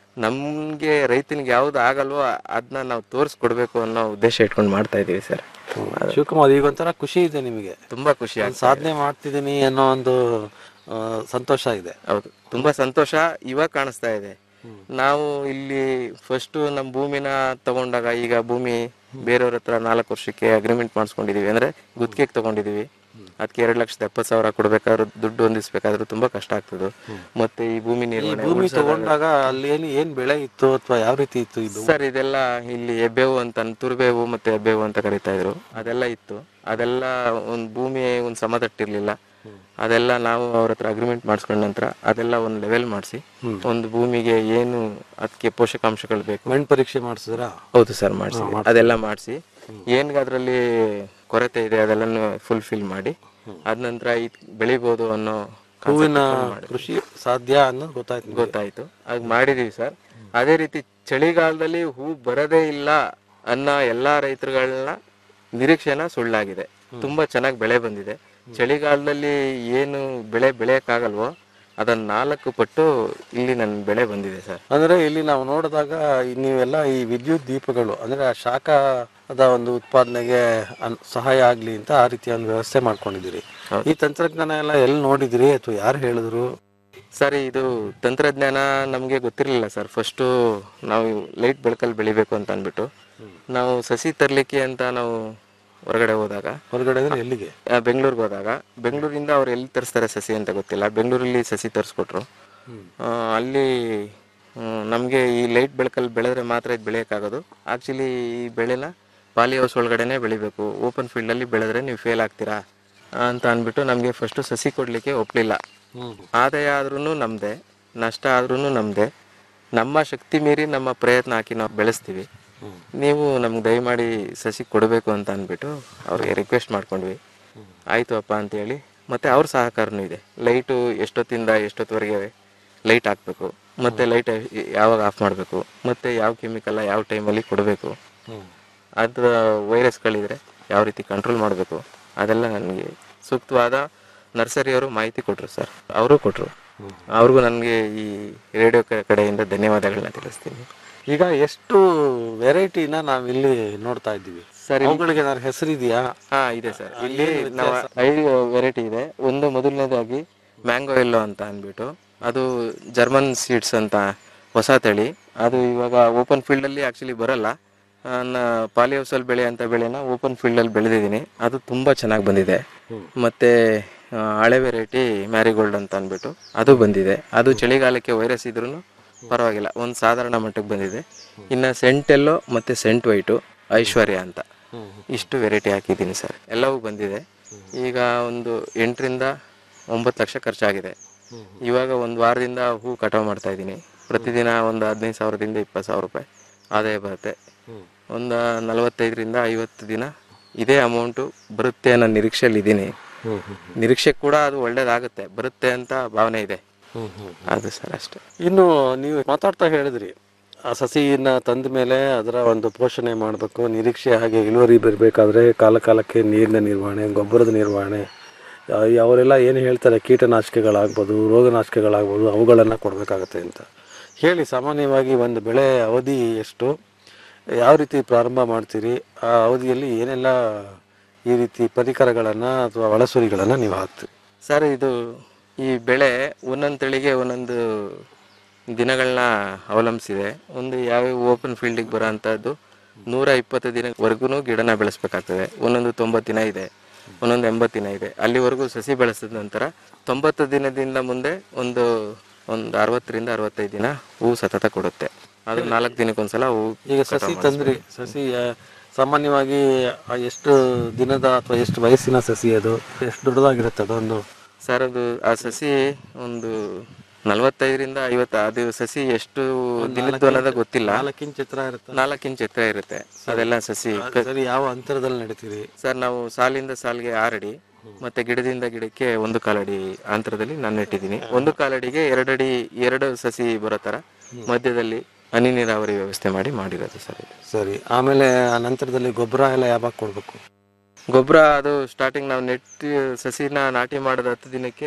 ನಮಗೆ ರೈತನಿಗೆ ಯಾವ್ದು ಆಗಲ್ವೋ ಅದನ್ನ ನಾವು ತೋರಿಸ್ಕೊಡ್ಬೇಕು ಅನ್ನೋ ಉದ್ದೇಶ ಇಟ್ಕೊಂಡು ಮಾಡ್ತಾ ಇದ್ದೀವಿ ಸರ್ ಶಿವಕುಮಾರ್ ಈಗ ಒಂಥರ ಖುಷಿ ಇದೆ ನಿಮಗೆ ತುಂಬಾ ಖುಷಿ ನಾನ್ ಸಾಧನೆ ಮಾಡ್ತಿದ್ದೀನಿ ಅನ್ನೋ ಒಂದು ಆ, ಸಂತೋಷ ಇದೆ ಹೌದು ತುಂಬಾ ಸಂತೋಷ ಇವಾಗ ಕಾಣಿಸ್ತಾ ಇದೆ ನಾವು ಇಲ್ಲಿ ಫಸ್ಟ್ ನಮ್ಮ ಭೂಮಿನ ತಗೊಂಡಾಗ ಈಗ ಭೂಮಿ ಬೇರೆಯವ್ರ ಹತ್ರ ನಾಲ್ಕು ವರ್ಷಕ್ಕೆ ಅಗ್ರಿಮೆಂಟ್ ಮಾಡಿಸ್ಕೊಂಡಿದೀವಿ ಅಂದ್ರೆ ಗುತ್ತಿಗೆಗೆ ತಗೊಂಡಿದೀವಿ ಅದಕ್ಕೆ ಎರಡು ಲಕ್ಷದ ಎಪ್ಪತ್ತು ಸಾವಿರ ಕೊಡ್ಬೇಕಾದ್ರೆ ದುಡ್ಡು ಹೊಂದಿಸ್ಬೇಕಾದ್ರೆ ತುಂಬಾ ಕಷ್ಟ ಆಗ್ತದೆ ಮತ್ತೆ ಈ ಭೂಮಿ ಈ ನಿರ್ವಹಣೆ ಭೂಮಿ ಉಳ್ಸೋದಾಗ- ತಗೊಂಡಾಗ ಅಲ್ಲಿ ಏನು ಏನ್ ಬೆಳೆ ಇತ್ತು ಅಥವಾ ಯಾವ ರೀತಿ ಇತ್ತು ಇದು ಸರ್ ಇದೆಲ್ಲ ಇಲ್ಲಿ ಎಬ್ಬೇವು ಅಂತ ತುರ್ಬೇವು ಮತ್ತೆ ಎಬ್ಬೇವು ಅಂತ ಕರಿತಾ ಇದ್ರು ಅದೆಲ್ಲ ಇತ್ತು ಅದೆಲ್ಲ ಒಂದ್ ಭೂಮಿ ಒಂದ್ ಸಮತಟ್ಟಿರ್ಲಿಲ್ಲ ಅದೆಲ್ಲ ನಾವು ಅವ್ರ ಹತ್ರ ಅಗ್ರಿಮೆಂಟ್ ಮಾಡಿಸ್ಕೊಂಡ ನಂತರ ಅದೆಲ್ಲ ಒಂದ್ ಲೆವೆಲ್ ಮಾಡಿಸಿ ಒಂದು ಭೂಮಿಗೆ ಏನು ಅದಕ್ಕೆ ಪೋಷಕಾಂಶಗಳು ಬೇಕು ಮಣ್ಣು ಪರೀಕ್ಷೆ ಮಾಡಿಸಿದ್ರಾ ಹೌದು ಸರ್ ಮಾಡಿಸಿ ಅದೆಲ್ಲ ಮಾಡಿಸಿ ಏನ್ ಅದ್ರಲ್ಲಿ ಕೊರತೆ ಇದೆ ಅದೆಲ್ಲ ಫುಲ್ಫಿಲ್ ಮಾಡಿ ಅದ ನಂತರ ಇದ್ ಬೆಳಿಬೋದು ಅನ್ನೋ concept ಹೂವಿನ ಇಟ್ಕೊಂಡು ಮಾಡಿದ್ವಿ. ಕೃಷಿ ಸಾಧ್ಯ ಅನ್ನೋದು ಗೊತ್ತಾಯ್ತು ನಿಮ್ಗೆ. ಗೊತ್ತಾಯ್ತು ಅದ್ ಮಾಡಿದೀವಿ ಸರ್ ಅದೇ ರೀತಿ ಚಳಿಗಾಲದಲ್ಲಿ ಹೂ ಬರದೇ ಇಲ್ಲ ಅನ್ನೋ ಎಲ್ಲಾ ರೈತರುಗಳನ್ನ ನಿರೀಕ್ಷೆನ ಸುಳ್ಳಾಗಿದೆ ತುಂಬಾ ಚೆನ್ನಾಗಿ ಬೆಳೆ ಬಂದಿದೆ ಚಳಿಗಾಲದಲ್ಲಿ ಏನು ಬೆಳೆ ಬೆಳೆಯಕ್ಕಾಗಲ್ವೋ ಅದನ್ನ ನಾಲ್ಕು ಪಟ್ಟು ಇಲ್ಲಿ ನನ್ನ ಬೆಳೆ ಬಂದಿದೆ ಸರ್ ಅಂದ್ರೆ ಇಲ್ಲಿ ನಾವು ನೋಡಿದಾಗ ಈ ನೀವೆಲ್ಲ ಈ ವಿದ್ಯುತ್ ದೀಪಗಳು ಅಂದ್ರೆ ಆ ಶಾಖದ ಒಂದು ಉತ್ಪಾದನೆಗೆ ಅನ್- ಸಹಾಯ ಆಗ್ಲಿ ಅಂತ ಆ ರೀತಿಯ ಒಂದು ವ್ಯವಸ್ಥೆ ಮಾಡ್ಕೊಂಡಿದ್ದೀರಿ ಈ ತಂತ್ರಜ್ಞಾನ ಎಲ್ಲ ಎಲ್ಲಿ ನೋಡಿದಿರಿ ಅಥವಾ ಯಾರು ಹೇಳಿದ್ರು ಸರ್ ಇದು ತಂತ್ರಜ್ಞಾನ ನಮಗೆ ಗೊತ್ತಿರಲಿಲ್ಲ ಸರ್ ಫಸ್ಟು ನಾವು ಲೈಟ್ ಬೆಳಕಲ್ಲಿ ಬೆಳಿಬೇಕು ಅಂತ ಅಂದ್ಬಿಟ್ಟು ನಾವು ಸಸಿ ತರ್ಲಿಕ್ಕೆ ಅಂತ ನಾವು ಹೊರಗಡೆ ಹೋದಾಗ ಹೊರಗಡೆ ಅಂದ್ರೆ ಎಲ್ಲಿಗೆ ಆ, ಬೆಂಗಳೂರಿಗೆ ಹೋದಾಗ ಬೆಂಗಳೂರಿಂದ ಅವ್ರು ಎಲ್ಲಿ ತರಿಸ್ತಾರೆ ಸಸಿ ಅಂತ ಗೊತ್ತಿಲ್ಲ ಬೆಂಗಳೂರಲ್ಲಿ ಸಸಿ ತರಿಸ್ಕೊಟ್ರು ಆ, ಅಲ್ಲಿ ನಮಗೆ ಈ ಲೈಟ್ ಬೆಳಕಲ್ಲಿ ಬೆಳೆದ್ರೆ ಮಾತ್ರ ಇದು ಬೆಳೆಯೋಕ್ಕಾಗೋದು ಆ್ಯಕ್ಚುಲಿ ಈ ಬೆಳೆನ ಪಾಲಿ ಹೌಸ್ ಒಳಗಡೆನೆ ಬೆಳಿಬೇಕು ಓಪನ್ ಫೀಲ್ಡಲ್ಲಿ ಬೆಳೆದ್ರೆ ನೀವು ಫೇಲ್ ಆಗ್ತೀರಾ ಅಂತ ಅಂದ್ಬಿಟ್ಟು ನಮಗೆ ಫಸ್ಟು ಸಸಿ ಕೊಡಲಿಕ್ಕೆ ಒಪ್ಪಲಿಲ್ಲ ಆದಾಯ ಆದ್ರೂ ನಮ್ಮದೇ ನಷ್ಟ ಆದ್ರೂ ನಮ್ಮದೇ ನಮ್ಮ ಶಕ್ತಿ ಮೀರಿ ನಮ್ಮ ಪ್ರಯತ್ನ ಹಾಕಿ ನಾವು ಬೆಳೆಸ್ತೀವಿ ನೀವು ನಮ್ಗೆ ದಯಮಾಡಿ ಸಸಿ ಕೊಡಬೇಕು ಅಂತ ಅಂದ್ಬಿಟ್ಟು ಅವ್ರಿಗೆ ರಿಕ್ವೆಸ್ಟ್ ಮಾಡ್ಕೊಂಡ್ವಿ ಆಯಿತು ಅಪ್ಪ ಅಂತೇಳಿ ಮತ್ತು ಅವ್ರ ಸಹಕಾರನೂ ಇದೆ ಲೈಟು ಎಷ್ಟೊತ್ತಿಂದ ಎಷ್ಟೊತ್ತವರೆಗೆ ಲೈಟ್ ಹಾಕಬೇಕು ಮತ್ತು ಲೈಟ್ ಯಾವಾಗ ಆಫ್ ಮಾಡಬೇಕು ಮತ್ತು ಯಾವ ಕೆಮಿಕಲ್ಲ ಯಾವ ಟೈಮಲ್ಲಿ ಕೊಡಬೇಕು ಅದರ ವೈರಸ್ಗಳಿದ್ರೆ ಯಾವ ರೀತಿ ಕಂಟ್ರೋಲ್ ಮಾಡಬೇಕು ಅದೆಲ್ಲ ನನಗೆ ಸೂಕ್ತವಾದ ನರ್ಸರಿಯವರು ಮಾಹಿತಿ ಕೊಟ್ಟರು ಸರ್ ಅವರು ಕೊಟ್ಟರು ಅವ್ರಿಗೂ ನನಗೆ ಈ ರೇಡಿಯೋ ಕಡೆಯಿಂದ ಧನ್ಯವಾದಗಳನ್ನ ತಿಳಿಸ್ತೀನಿ ಈಗ ಎಷ್ಟು ವೆರೈಟಿನ ನಾವ್ ಇಲ್ಲಿ ನೋಡ್ತಾ ಇದ್ದೀವಿ ಸರಿ ಅವುಗಳಿಗೆ ಏನಾದ್ರು ಹೆಸರಿದೆಯಾ ಹಾ ಇದೆ ಸರ್ ಇಲ್ಲಿ ನಾವು ಐದು ವೆರೈಟಿ ಇದೆ ಒಂದು ಮೊದಲನೇದಾಗಿ ಮ್ಯಾಂಗೋ ಎಲ್ಲೋ ಅಂತ ಅಂದ್ಬಿಟ್ಟು ಅದು ಜರ್ಮನ್ ಸೀಡ್ಸ್ ಅಂತ ಹೊಸ ತಳಿ ಅದು ಇವಾಗ ಓಪನ್ ಫೀಲ್ಡ್ ಅಲ್ಲಿ ಆಕ್ಚುಲಿ ಬರಲ್ಲ ಪಾಲಿ ಹೌಸಲ್ಲಿ ಬೆಳೆ ಅಂತ ಬೆಳೆನ ಓಪನ್ ಫೀಲ್ಡ್ ಅಲ್ಲಿ ಬೆಳೆದಿದ್ದೀನಿ ಅದು ತುಂಬಾ ಚೆನ್ನಾಗಿ ಬಂದಿದೆ ಮತ್ತೆ ಆ, ಹಳೆ ವೆರೈಟಿ ಮ್ಯಾರಿಗೋಲ್ಡ್ ಅಂತ ಅಂದ್ಬಿಟ್ಟು ಅದು ಬಂದಿದೆ ಅದು ಚಳಿಗಾಲಕ್ಕೆ ವೈರಸ್ ಇದ್ರೂ ಪರವಾಗಿಲ್ಲ ಒಂದು ಸಾಧಾರಣ ಮಟ್ಟಕ್ಕೆ ಬಂದಿದೆ ಇನ್ನು ಸೆಂಟೆಲ್ಲೋ ಮತ್ತೆ ಸೆಂಟ್ ವೈಟು ಐಶ್ವರ್ಯ ಅಂತ ಇಷ್ಟು ವೆರೈಟಿ ಹಾಕಿದ್ದೀನಿ ಸರ್ ಎಲ್ಲವೂ ಬಂದಿದೆ ಈಗ ಒಂದು ಎಂಟರಿಂದ ಒಂಬತ್ತು ಲಕ್ಷ ಖರ್ಚಾಗಿದೆ ಇವಾಗ ಒಂದು ವಾರದಿಂದ ಹೂ ಕಟಾವು ಮಾಡ್ತಾ ಇದ್ದೀನಿ ಪ್ರತಿದಿನ ಒಂದು ಹದಿನೈದು ಸಾವಿರದಿಂದ ಇಪ್ಪತ್ತು ಸಾವಿರ ರೂಪಾಯಿ ಆದಾಯ ಬರುತ್ತೆ ಒಂದು ನಲವತ್ತೈದರಿಂದ ಐವತ್ತು ದಿನ ಇದೇ ಅಮೌಂಟು ಬರುತ್ತೆ ಅನ್ನೋ ನಿರೀಕ್ಷೆಯಲ್ಲಿ ಇದ್ದೀನಿ ನಿರೀಕ್ಷೆ ಕೂಡ ಅದು ಒಳ್ಳೇದಾಗುತ್ತೆ ಬರುತ್ತೆ ಅಂತ ಭಾವನೆ ಇದೆ ಅದು ಸರ್ ಅಷ್ಟೇ ಇನ್ನು ನೀವು ಮಾತಾಡ್ತಾ ಹೇಳಿದ್ರಿ ಆ ಸಸಿಯನ್ನ ತಂದ ಮೇಲೆ ಅದರ ಒಂದು ಪೋಷಣೆ ಮಾಡಬೇಕು ನಿರೀಕ್ಷೆ ಹಾಗೆ ಇಳುವರಿ ಬರಬೇಕಾದ್ರೆ ಕಾಲ ಕಾಲಕ್ಕೆ ನೀರಿನ ನಿರ್ವಹಣೆ ಗೊಬ್ಬರದ ನಿರ್ವಹಣೆ ಆ, ಅವರೆಲ್ಲ ಏನು ಹೇಳ್ತಾರೆ ಕೀಟನಾಶಕಗಳಾಗ್ಬೋದು ರೋಗನಾಶಕಗಳಾಗ್ಬೋದು ಅವುಗಳನ್ನು ಕೊಡಬೇಕಾಗತ್ತೆ ಅಂತ ಹೇಳಿ ಸಾಮಾನ್ಯವಾಗಿ ಒಂದು ಬೆಳೆ ಅವಧಿ ಎಷ್ಟು ಯಾವ ರೀತಿ ಪ್ರಾರಂಭ ಮಾಡ್ತೀರಿ ಆ ಅವಧಿಯಲ್ಲಿ ಏನೆಲ್ಲ ಈ ರೀತಿ ಪರಿಕರಗಳನ್ನು ಅಥವಾ ಒಳಸುರಿಗಳನ್ನು ನೀವು ಹಾಕ್ತೀರಿ ಸರ್ ಇದು ಈ ಬೆಳೆ ಒಂದೊಂದು ತಳಿಗೆ ಒಂದೊಂದು ದಿನಗಳನ್ನ ಅವಲಂಬಿಸಿದೆ ಒಂದು ಯಾವ್ಯಾವ ಓಪನ್ ಫೀಲ್ಡಿಗೆ ಬರೋ ಅಂಥದ್ದು ನೂರ ಇಪ್ಪತ್ತು ದಿನವರೆಗೂ ಗಿಡನ ಬೆಳೆಸ್ಬೇಕಾಗ್ತದೆ ಒಂದೊಂದು ತೊಂಬತ್ತು ದಿನ ಇದೆ ಒಂದೊಂದು ಎಂಬತ್ತು ದಿನ ಇದೆ ಅಲ್ಲಿವರೆಗೂ ಸಸಿ ಬೆಳೆಸಿದ ನಂತರ ತೊಂಬತ್ತು ದಿನದಿಂದ ಮುಂದೆ ಒಂದು ಒಂದು ಅರವತ್ತರಿಂದ ಅರವತ್ತೈದು ದಿನ ಹೂ ಸತತ ಕೊಡುತ್ತೆ ಅದು ನಾಲ್ಕು ದಿನಕ್ಕೊಂದ್ಸಲ ಹೂ ಈಗ ಕಟಾವು ಸಸಿ ಮಾಡಿಸ್ಬೇಕು. ತಂದ್ರಿ ಸಸಿ ಆ, ಸಾಮಾನ್ಯವಾಗಿ ಆ ಎಷ್ಟು ದಿನದ ಅಥವಾ ಎಷ್ಟು ವಯಸ್ಸಿನ ಸಸಿ ಅದು ಎಷ್ಟು ದೊಡ್ಡದಾಗಿರುತ್ತೆ ಅದೊಂದು ಸರ್ ಅದು ಆ ಸಸಿ ಒಂದು ನಲವತ್ತೈದರಿಂದ ಐವತ್ತು ಅದು ಸಸಿ ಎಷ್ಟು ದಿನದ್ದು ಅನ್ನೋದು ಗೊತ್ತಿಲ್ಲ ನಾಲ್ಕು ಇಂಚ್ ಎತ್ತರ ಇರುತ್ತೆ ನಾಲ್ಕು ಇಂಚ್ ಎತ್ತರ ಇರುತ್ತೆ ಅದೆಲ್ಲ ಸಸಿ ಕ- ಸರಿ ಯಾವ ಅಂತರದಲ್ಲಿ ನಡೀತೀರಿ ಸರ್ ನಾವು ಸಾಲಿಂದ ಸಾಲಿಗೆ ಆರಡಿ ಮತ್ತೆ ಗಿಡದಿಂದ ಗಿಡಕ್ಕೆ ಒಂದು ಕಾಲಡಿ ಅಂತರದಲ್ಲಿ ನಾನು ನೆಟ್ಟಿದ್ದೀನಿ ಒಂದು ಕಾಲಡಿಗೆ ಎರಡಡಿ ಎರಡು ಸಸಿ ಬರೋ ತರ ಮಧ್ಯದಲ್ಲಿ ಹನಿ ನೀರಾವರಿ ವ್ಯವಸ್ಥೆ ಮಾಡಿ ಮಾಡಿರೋದು ಸರ್ ಇದು ಸರಿ ಆಮೇಲೆ ಆ ನಂತರದಲ್ಲಿ ಗೊಬ್ಬರ ಎಲ್ಲ ಯಾವಾಗ ಕೊಡಬೇಕು ಗೊಬ್ಬರ ಅದು ಸ್ಟಾರ್ಟಿಂಗ್ ನಾವು ನೆಟ್ಟಿ ಸಸಿನ ನಾಟಿ ಮಾಡಿದ ಹತ್ತು ದಿನಕ್ಕೆ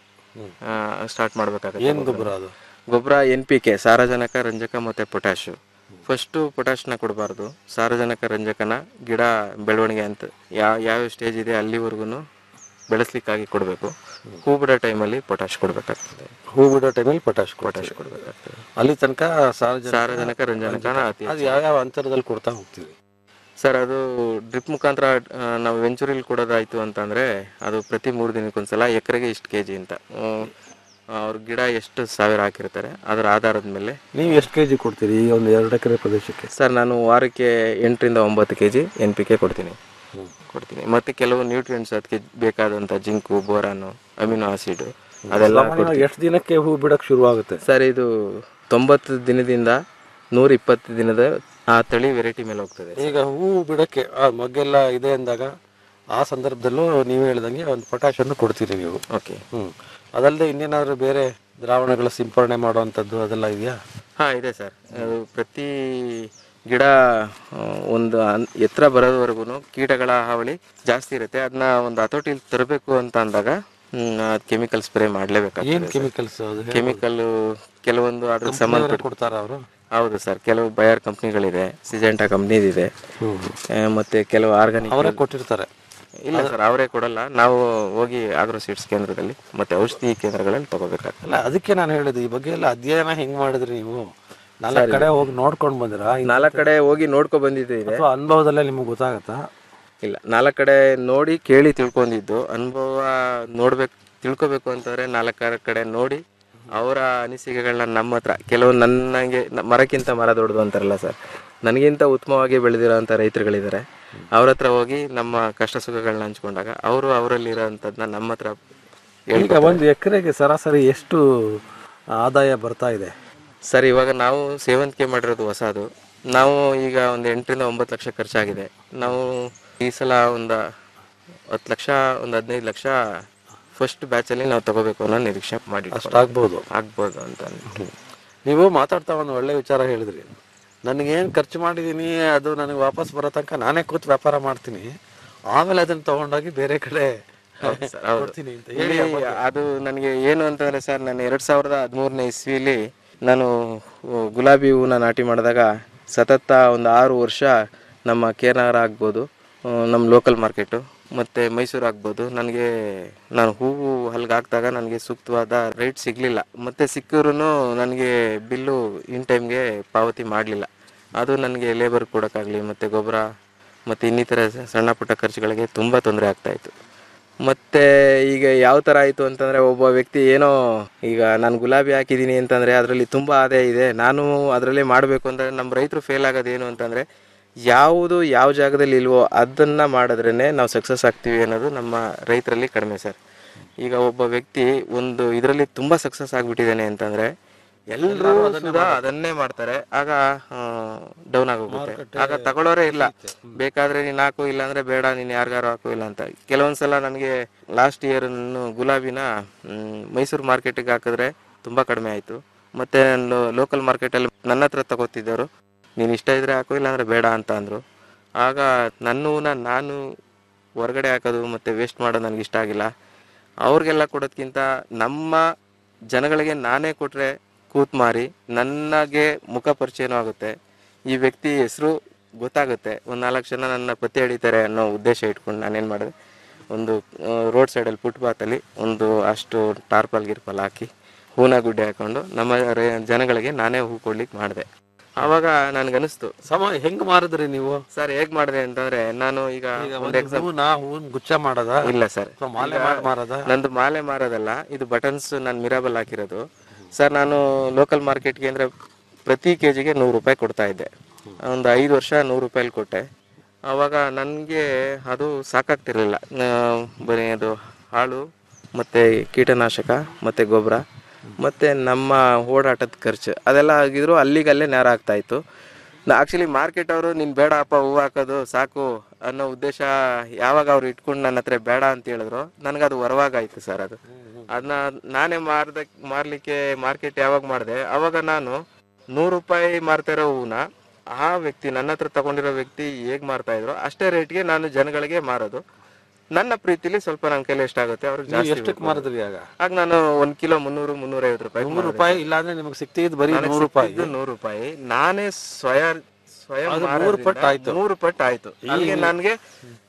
ಸ್ಟಾರ್ಟ್ ಮಾಡ್ಬೇಕಾಗುತ್ತೆ ಏನ್ ಗೊಬ್ಬರ ಅದು ಗೊಬ್ಬರ ಎನ್ ಪಿ ಕೆ ಸಾರಜನಕ ರಂಜಕ ಮತ್ತೆ ಪೊಟ್ಯಾಶು ಫಸ್ಟು ಪೊಟ್ಯಾಶ್ನ ಕೊಡಬಾರ್ದು ಸಾರಜನಕ ರಂಜಕನ ಗಿಡ ಬೆಳವಣಿಗೆ ಅಂತ ಯಾವ ಯಾವ ಸ್ಟೇಜ್ ಇದೆ ಅಲ್ಲಿವರೆಗೂ ಬೆಳೆಸ್ಲಿಕ್ಕಾಗಿ ಕೊಡಬೇಕು ಹೂ ಬಿಡೋ ಟೈಮಲ್ಲಿ ಪೊಟ್ಯಾಶ್ ಕೊಡಬೇಕಾಗ್ತದೆ ಹೂ ಬಿಡೋ ಟೈಮಲ್ಲಿ ಪೊಟ್ಯಾಶ್ ಪೊಟ್ಯಾಶ್ ಕೊಡಬೇಕಾಗ್ತದೆ ಅಲ್ಲಿ ತನಕ ಸಾರಜನಕ ಸಾರಜನಕ ರಂಜನಕನ ಅತಿ ಅದು ಯಾವ್ಯಾವ ಅಂತರದಲ್ಲಿ ಕೊಡ್ತಾ ಹೋಗ್ತೀವಿ ಸರ್ ಅದು ಡ್ರಿಪ್ ಮುಖಾಂತರ ಆ, ನಾವು ವೆಂಚೂರಿಲ್ ಕೊಡೋದಾಯ್ತು ಅಂತಂದ್ರೆ ಅದು ಪ್ರತಿ ಮೂರು ದಿನಕ್ಕೊಂದ್ಸಲ ಎಕರೆಗೆ ಇಷ್ಟು ಕೆ ಜಿ ಅಂತ ಅವ್ರ ಗಿಡ ಎಷ್ಟು ಸಾವಿರ ಹಾಕಿರ್ತಾರೆ ಅದರ ಆಧಾರದ ಮೇಲೆ ನೀವು ಎಷ್ಟು ಕೆ ಜಿ ಕೊಡ್ತೀರಿ ಈ ಒಂದು ಎರಡು ಎಕರೆ ಪ್ರದೇಶಕ್ಕೆ ಸರ್ ನಾನು ವಾರಕ್ಕೆ ಎಂಟರಿಂದ ಒಂಬತ್ತು K G N P K ಕೊಡ್ತೀನಿ ಕೊಡ್ತೀನಿ ಮತ್ತೆ ಕೆಲವು ನ್ಯೂಟ್ರಿಯೆಂಟ್ಸ್ ಅದಕ್ಕೆ ಬೇಕಾದಂಥ ಜಿಂಕು ಬೋರಾನು ಅಮಿನೋ ಆಸಿಡ್ ಅದೆಲ್ಲ ಸಾಮಾನ್ಯವಾಗಿ ಎಷ್ಟು ದಿನಕ್ಕೆ ಹೂ ಬಿಡಕ್ಕೆ ಶುರು ಆಗುತ್ತೆ ಸರ್ ಇದು ತೊಂಬತ್ತು ದಿನದಿಂದ ನೂರ ಇಪ್ಪತ್ತು ದಿನದ ಆ ತಳಿ ವೆರೈಟಿ ಮೇಲೆ ಹೋಗ್ತದೆ ಈಗ ಹೂ ಬಿಡಕ್ಕೆ ಆ ಮಗ್ಗೆಲ್ಲ ಇದೆ ಅಂದಾಗ ಆ ಸಂದರ್ಭದಲ್ಲೂ ನೀವು ಹೇಳ್ದಂಗೆ ಒಂದು ಪೊಟ್ಯಾಶ್ ಅನ್ನು ಕೊಡ್ತೀರಿ ನೀವು ಓಕೆ ಹ್ಮ್ ಅದಲ್ಲದೆ ಇನ್ನೇನಾದ್ರು ಬೇರೆ ದ್ರಾವಣಗಳ ಸಿಂಪರಣೆ ಮಾಡುವಂಥದ್ದು ಅದೆಲ್ಲ ಇದೆಯಾ ಹಾ ಇದೆ ಸರ್ ಅದು ಪ್ರತಿ ಗಿಡ ಆ, ಒಂದು ಅನ್- ಎತ್ತರ ಬರೋದವರೆಗೂ ಕೀಟಗಳ ಹಾವಳಿ ಜಾಸ್ತಿ ಇರುತ್ತೆ ಅದನ್ನ ಒಂದು ಹತೋಟಿಲಿ ತರಬೇಕು ಅಂತ ಅಂದಾಗ ಕೆಮಿಕಲ್ ಸ್ಪ್ರೇ ಏನ್ ಮಾಡಲೇಬೇಕಾಗ್ತದೆ ಕೆಮಿಕಲ್ಸ್ ಅದು ಕೆಮಿಕಲ್ ಕೆಲವೊಂದು ಅದ್ರ Company ಸಂಬಂಧ ಅವರೇ ಕೊಡ್ತಾರಾ ಅವರು ಹೌದು ಸರ್ ಕೆಲವು ಬಯರ್ ಕಂಪ್ನಿಗಳಿದೆ ಸಿಜೆಂಟಾ ಕಂಪ್ನಿದಿದೆ ಮತ್ತೆ ಕೆಲವು ಆರ್ಗಾನಿಕ್ ಅವರೇ ಕೊಟ್ಟಿರ್ತಾರೆ ಇಲ್ಲ ಸರ್ ಅವರೇ ಕೊಡಲ್ಲ ನಾವು ಹೋಗಿ ಆಗ್ರೋ ಸೀಡ್ಸ್ ಕೇಂದ್ರದಲ್ಲಿ ಮತ್ತೆ ಔಷಧಿ ಕೇಂದ್ರಗಳಲ್ಲಿ ತಗೋಬೇಕಾಗ್ತದೆ ಅಲ್ಲ ಅದಕ್ಕೆ ನಾನು ಹೇಳಿದ್ದು ಈ ಬಗ್ಗೆ ಎಲ್ಲ ಅಧ್ಯಯನ ಹೆಂಗ್ ಮಾಡಿದ್ರಿ ನೀವು ನಾಲ್ಕು ಕಡೆ ಹೋಗಿ ನೋಡ್ಕೊಂಡು ಬಂದಿರಾ ನಾಲ್ಕು ಕಡೆ ಹೋಗಿ ನೋಡ್ಕೊ ಬಂದಿದ್ದೀವಿ ಅಥವಾ ಅನುಭವದಲ್ಲೇ ನಿಮ್ಗೆ ಗೊತ್ತಾಗತ್ತಾ ಇಲ್ಲ ನಾಲ್ಕು ಕಡೆ ನೋಡಿ ಕೇಳಿ ತಿಳ್ಕೊಂಡಿದ್ದು ಅನುಭವ ನೋಡ್ಬೇಕು ತಿಳ್ಕೊಬೇಕು ಅಂತಂದ್ರೆ ನಾಲ್ಕಾರು ಕಡೆ ನೋಡಿ ಅವರ ಅನಿಸಿಕೆಗಳನ್ನ ನಮ್ಮ ಹತ್ರ ಕೆಲವು ನನಗೆ ಮರಕ್ಕಿಂತ ಮರ ದೊಡ್ಡದು ಅಂತಾರಲ್ಲ ಸರ್ ನನಗಿಂತ ಉತ್ತಮವಾಗಿ ಬೆಳೆದಿರೋಂಥ ರೈತರುಗಳಿದ್ದಾರೆ ಅವ್ರ ಹತ್ರ ಹೋಗಿ ನಮ್ಮ ಕಷ್ಟ ಸುಖಗಳನ್ನ ಹಂಚ್ಕೊಂಡಾಗ ಅವರು ಅವರಲ್ಲಿರೋಂಥದ್ದನ್ನ ನಮ್ಮ ಹತ್ರ ಈಗ ಹೇಳ್ಕೊತಾರೆ. ಒಂದು ಎಕರೆಗೆ ಸರಾಸರಿ ಎಷ್ಟು ಆದಾಯ ಬರ್ತಾ ಇದೆ ಸರ್ ಇವಾಗ ನಾವು ಸೇವಂತಿಗೆ ಮಾಡಿರೋದು ಹೊಸದು ನಾವು ಈಗ ಒಂದು ಎಂಟರಿಂದ ಒಂಬತ್ತು ಲಕ್ಷ ಖರ್ಚಾಗಿದೆ ನಾವು ಈ ಸಲ ಒಂದು ಹತ್ತು ಲಕ್ಷ ಒಂದು ಹದಿನೈದು ಲಕ್ಷ ಫಸ್ಟ್ ಬ್ಯಾಚಲ್ಲಿ ನಾವು ತಗೋಬೇಕು ಅನ್ನೋ ನಿರೀಕ್ಷೆ ಮಾಡಿ ಅಷ್ಟು ಆಗ್ಬೋದು ಆಗ್ಬೋದು ಅಂತ ಅಂದ್ಬಿಟ್ಟು. ನೀವು ಮಾತಾಡ್ತಾ ಒಂದು ಒಳ್ಳೆ ವಿಚಾರ ಹೇಳಿದ್ರಿ ನನಗೇನು ಖರ್ಚು ಮಾಡಿದ್ದೀನಿ ಅದು ನನಗೆ ವಾಪಸ್ ಬರೋ ತನಕ ನಾನೇ ಕೂತು ವ್ಯಾಪಾರ ಮಾಡ್ತೀನಿ ಆಮೇಲೆ ಅದನ್ನ ತಗೊಂಡೋಗಿ ಬೇರೆ ಕಡೆ ಹೌದು ಸರ್, ಹೌದು. ಕೊಡ್ತೀನಿ ಅಂತ ಹೇಳಿ ಇಲ್ಲಿ ಅದು ನನಗೆ ಏನು ಅಂತಂದ್ರೆ ಸರ್ ನಾನು ಎರಡ್ ಸಾವಿರದ ಹದಿಮೂರನೇ ಇಸ್ವಿಲಿ ನಾನು ಉ, ಗುಲಾಬಿ ಹೂವನ್ನ ನಾಟಿ ಮಾಡಿದಾಗ ಸತತ ಒಂದು ಆರು ವರ್ಷ ನಮ್ಮ ಕೇರನಗರ ಆಗ್ಬೋದು ಆ, ನಮ್ಮ ಲೋಕಲ್ ಮಾರ್ಕೆಟು ಮತ್ತು ಮೈಸೂರು ಆಗ್ಬೋದು ನನಗೆ ನಾನು ಹೂವು ಅಲ್ಲಿಗೆ ಹಾಕಿದಾಗ ನನಗೆ ಸೂಕ್ತವಾದ ರೇಟ್ ಸಿಗಲಿಲ್ಲ ಮತ್ತು ಸಿಕ್ಕಿದ್ರು ನನಗೆ ಬಿಲ್ಲು ಇನ್ ಟೈಮ್ಗೆ ಪಾವತಿ ಮಾಡಲಿಲ್ಲ ಅದು ನನಗೆ ಲೇಬರ್ ಕೊಡೋಕ್ಕಾಗಲಿ ಮತ್ತು ಗೊಬ್ಬರ ಮತ್ತು ಇನ್ನಿತರ ಸಣ್ಣ ಪುಟ್ಟ ಖರ್ಚುಗಳಿಗೆ ತುಂಬ ತೊಂದರೆ ಆಗ್ತಾಯಿತ್ತು ಮತ್ತೆ ಈಗ ಯಾವ ಥರ ಆಯಿತು ಅಂತಂದರೆ ಒಬ್ಬ ವ್ಯಕ್ತಿ ಏನೋ ಈಗ ನಾನು ಗುಲಾಬಿ ಹಾಕಿದ್ದೀನಿ ಅಂತಂದರೆ ಅದರಲ್ಲಿ ತುಂಬ ಆದಾಯ ಇದೆ ನಾನು ಅದರಲ್ಲೇ ಮಾಡಬೇಕು ಅಂದರೆ ನಮ್ಮ ರೈತರು ಫೇಲ್ ಆಗೋದು ಏನು ಅಂತಂದರೆ ಯಾವುದು ಯಾವ ಜಾಗದಲ್ಲಿ ಇಲ್ವೋ ಅದನ್ನು ಮಾಡಿದ್ರೇ ನಾವು ಸಕ್ಸಸ್ ಆಗ್ತೀವಿ ಅನ್ನೋದು ನಮ್ಮ ರೈತರಲ್ಲಿ ಕಡಿಮೆ ಸರ್ ಈಗ ಒಬ್ಬ ವ್ಯಕ್ತಿ ಒಂದು ಇದರಲ್ಲಿ ತುಂಬ ಸಕ್ಸಸ್ ಆಗಿಬಿಟ್ಟಿದ್ದಾನೆ ಅಂತಂದರೆ ಎಲ್ಲರೂ ಸುಧಾ ಅದನ್ನೇ ಮಾಡ್ತಾರೆ ಆಗ ಡೌನ್ ಆಗೋಗುತ್ತೆ ಆಗ ತಗೊಳ್ಳೋರೇ ಇಲ್ಲ ಬೇಕಾದ್ರೆ ನೀನು ಹಾಕು ಇಲ್ಲ ಅಂದ್ರೆ ಬೇಡ ನೀನು ಯಾರಿಗಾರು ಹಾಕು ಇಲ್ಲ ಅಂತ ಕೆಲವೊಂದ್ಸಲ ನನಗೆ ಲಾಸ್ಟ್ ಇಯರ್ ಗುಲಾಬಿನ ಮ್, ಮೈಸೂರು ಮಾರ್ಕೆಟಿಗೆ ಹಾಕಿದ್ರೆ ತುಂಬಾ ಕಡಿಮೆ ಆಯಿತು ಮತ್ತೆ ಲೋಕಲ್ ಮಾರ್ಕೆಟಲ್ಲಿ ನನ್ನ ಹತ್ರ ತಗೋತಿದ್ದರು ನೀನು ಇಷ್ಟ ಇದ್ರೆ ಹಾಕು ಇಲ್ಲ ಅಂದ್ರೆ ಬೇಡ ಅಂತ ಅಂದರು ಆಗ ನನ್ನ ಹೂನ ನಾನು ಹೊರಗಡೆ ಹಾಕೋದು ಮತ್ತೆ ವೇಸ್ಟ್ ಮಾಡೋದು ನನಗೆ ಇಷ್ಟ ಆಗಿಲ್ಲ ಅವ್ರಿಗೆಲ್ಲ ಕೊಡೋದ್ಕಿಂತ ನಮ್ಮ ಜನಗಳಿಗೆ ನಾನೇ ಕೊಟ್ರೆ ಕೂತ್ ಮಾರಿ ನನಗೆ ಮುಖ ಪರಿಚಯನೂ ಆಗುತ್ತೆ ಈ ವ್ಯಕ್ತಿ ಹೆಸರು ಗೊತ್ತಾಗುತ್ತೆ ಒಂದು ನಾಲ್ಕು ಜನ ನನ್ನ ಪತ್ತೆ ಹಿಡಿತಾರೆ ಅನ್ನೋ ಉದ್ದೇಶ ಇಟ್ಕೊಂಡು ನಾನೇನು ಮಾಡಿದೆ ಒಂದು ರೋಡ್ ಸೈಡಲ್ಲಿ ಫುಟ್ಪಾತಲ್ಲಿ ಒಂದು ಅಷ್ಟು ಟಾರ್ಪಲ್ ಗಿರ್ಪಲ್ ಹಾಕಿ ಹೂನ ಗುಡ್ಡೆ ಹಾಕೊಂಡು ನಮ್ಮ ರೇ- ಜನಗಳಿಗೆ ನಾನೇ ಹೂ ಕೊಡ್ಲಿಕ್ಕೆ ಮಾಡಿದೆ ಆವಾಗ ನನಗನಿಸ್ತು ಸಮ ಹೆಂಗ್ ಮಾರಿದ್ರಿ ನೀವು ಸರ್ ಹೇಗ್ ಮಾಡಿದೆ ಅಂತಂದ್ರೆ ನಾನು ಈಗ ಈಗ ಒಂದು ಒಂದು ಎಕ್ಸಾಂಪಲ್ ಹೂವನ್ನ ಹೂವನ್ ಗುಚ್ಛ ಮಾಡದ ಇಲ್ಲ ಸರ್ ಅಥವಾ ಮಾಲೆ ಮಾಡಿ ಮಾರದ ನಂದು ಮಾಲೆ ಮಾರೋದಲ್ಲ ಇದು ಬಟನ್ಸ್ ನಾನು ಮಿರಾಬಲ್ ಹಾಕಿರೋದು ಸರ್ ನಾನು ಲೋಕಲ್ ಮಾರ್ಕೆಟ್ಗೆ ಅಂದರೆ ಪ್ರತಿ ಕೆ ಜಿಗೆ ನೂರು ರೂಪಾಯಿ ಕೊಡ್ತಾ ಇದ್ದೆ ಒಂದು ಐದು ವರ್ಷ ನೂರು ರೂಪಾಯಲ್ಲಿ ಕೊಟ್ಟೆ ಆವಾಗ ನನಗೆ ಅದು ಸಾಕಾಗ್ತಿರ್ಲಿಲ್ಲ ನಾ- ಬರೀ ಅದು ಹಾಳು ಮತ್ತು ಕೀಟನಾಶಕ ಮತ್ತು ಗೊಬ್ಬರ ಮತ್ತು ನಮ್ಮ ಓಡಾಟದ ಖರ್ಚು ಅದೆಲ್ಲ ಆಗಿದ್ರು ಅಲ್ಲಿಗಲ್ಲೇ ನೇರ ಆಗ್ತಾ ಇತ್ತು ಆ್ಯಕ್ಚುಲಿ ಮಾರ್ಕೆಟ್ ಅವರು ನೀನು ಬೇಡ ಅಪ್ಪ ಹೂವು ಹಾಕೋದು ಸಾಕು ಅನ್ನೋ ಉದ್ದೇಶ ಯಾವಾಗ ಅವ್ರು ಇಟ್ಕೊಂಡು ನನ್ನ ಹತ್ರ ಬೇಡ ಅಂತ ಹೇಳಿದ್ರು ನನಗೆ ಅದು ಹೊರವಾಗಾಯ್ತು ಸರ್ ಅದು ಅದನ್ನ ನಾನೇ ಮಾರ್ದ ಮಾರ್ಲಿಕ್ಕೆ ಮಾರ್ಕೆಟ್ ಯಾವಾಗ ಮಾಡಿದೆ ಅವಾಗ ನಾನು ನೂರು ರೂಪಾಯಿ ಮಾರ್ತಾ ಇರೋ ಹೂವನ್ನ ಆ ವ್ಯಕ್ತಿ ನನ್ನ ಹತ್ರ ತಗೊಂಡಿರೋ ವ್ಯಕ್ತಿ ಹೇಗ್ ಮಾರ್ತಾ ಇದ್ರು ಅಷ್ಟೇ ರೇಟ್ಗೆ ನಾನು ಜನಗಳಿಗೆ ಮಾರೋದು ನನ್ನ ಪ್ರೀತಿಲಿ ಸ್ವಲ್ಪ ನನ್ನ ಕೈಲಿ ಎಷ್ಟಾಗುತ್ತೆ ಅವ್ರಿಗೆ ನೀವು ಜಾಸ್ತಿ ಎಷ್ಟಕ್ಕೆ ಬೇಕು. ಮಾರಿದ್ರಿ ಆಗ ಆಗ ನಾನು ಒಂದ್ ಕಿಲೋ ಮುನ್ನೂರು ಮುನ್ನೂರೈವತ್ತು ರೂಪಾಯಿ ನೂರು ರೂಪಾಯಿ ಇಲ್ಲಾಂದ್ರೆ ನಿಮ್ಗೆ ಸಿಗ್ತಿದ್ ಬರೀ ನನಗೆ ನೂರು ರೂಪಾಯಿ ಸಿಕ್ಕಿದ್ದು ನೂರು ರೂಪಾಯಿ ನಾನೇ ಸ್ವಯಂ ಸ್ವಯಂ ಅದು ಮಾರೋದ್ರಿಂದ ಮೂರು ಪಟ್ಟು ಆಯ್ತು. ಮೂರು ಪಟ್ಟು ಆಯ್ತು ಅಲ್ಲಿಗೆ ನನಗೆ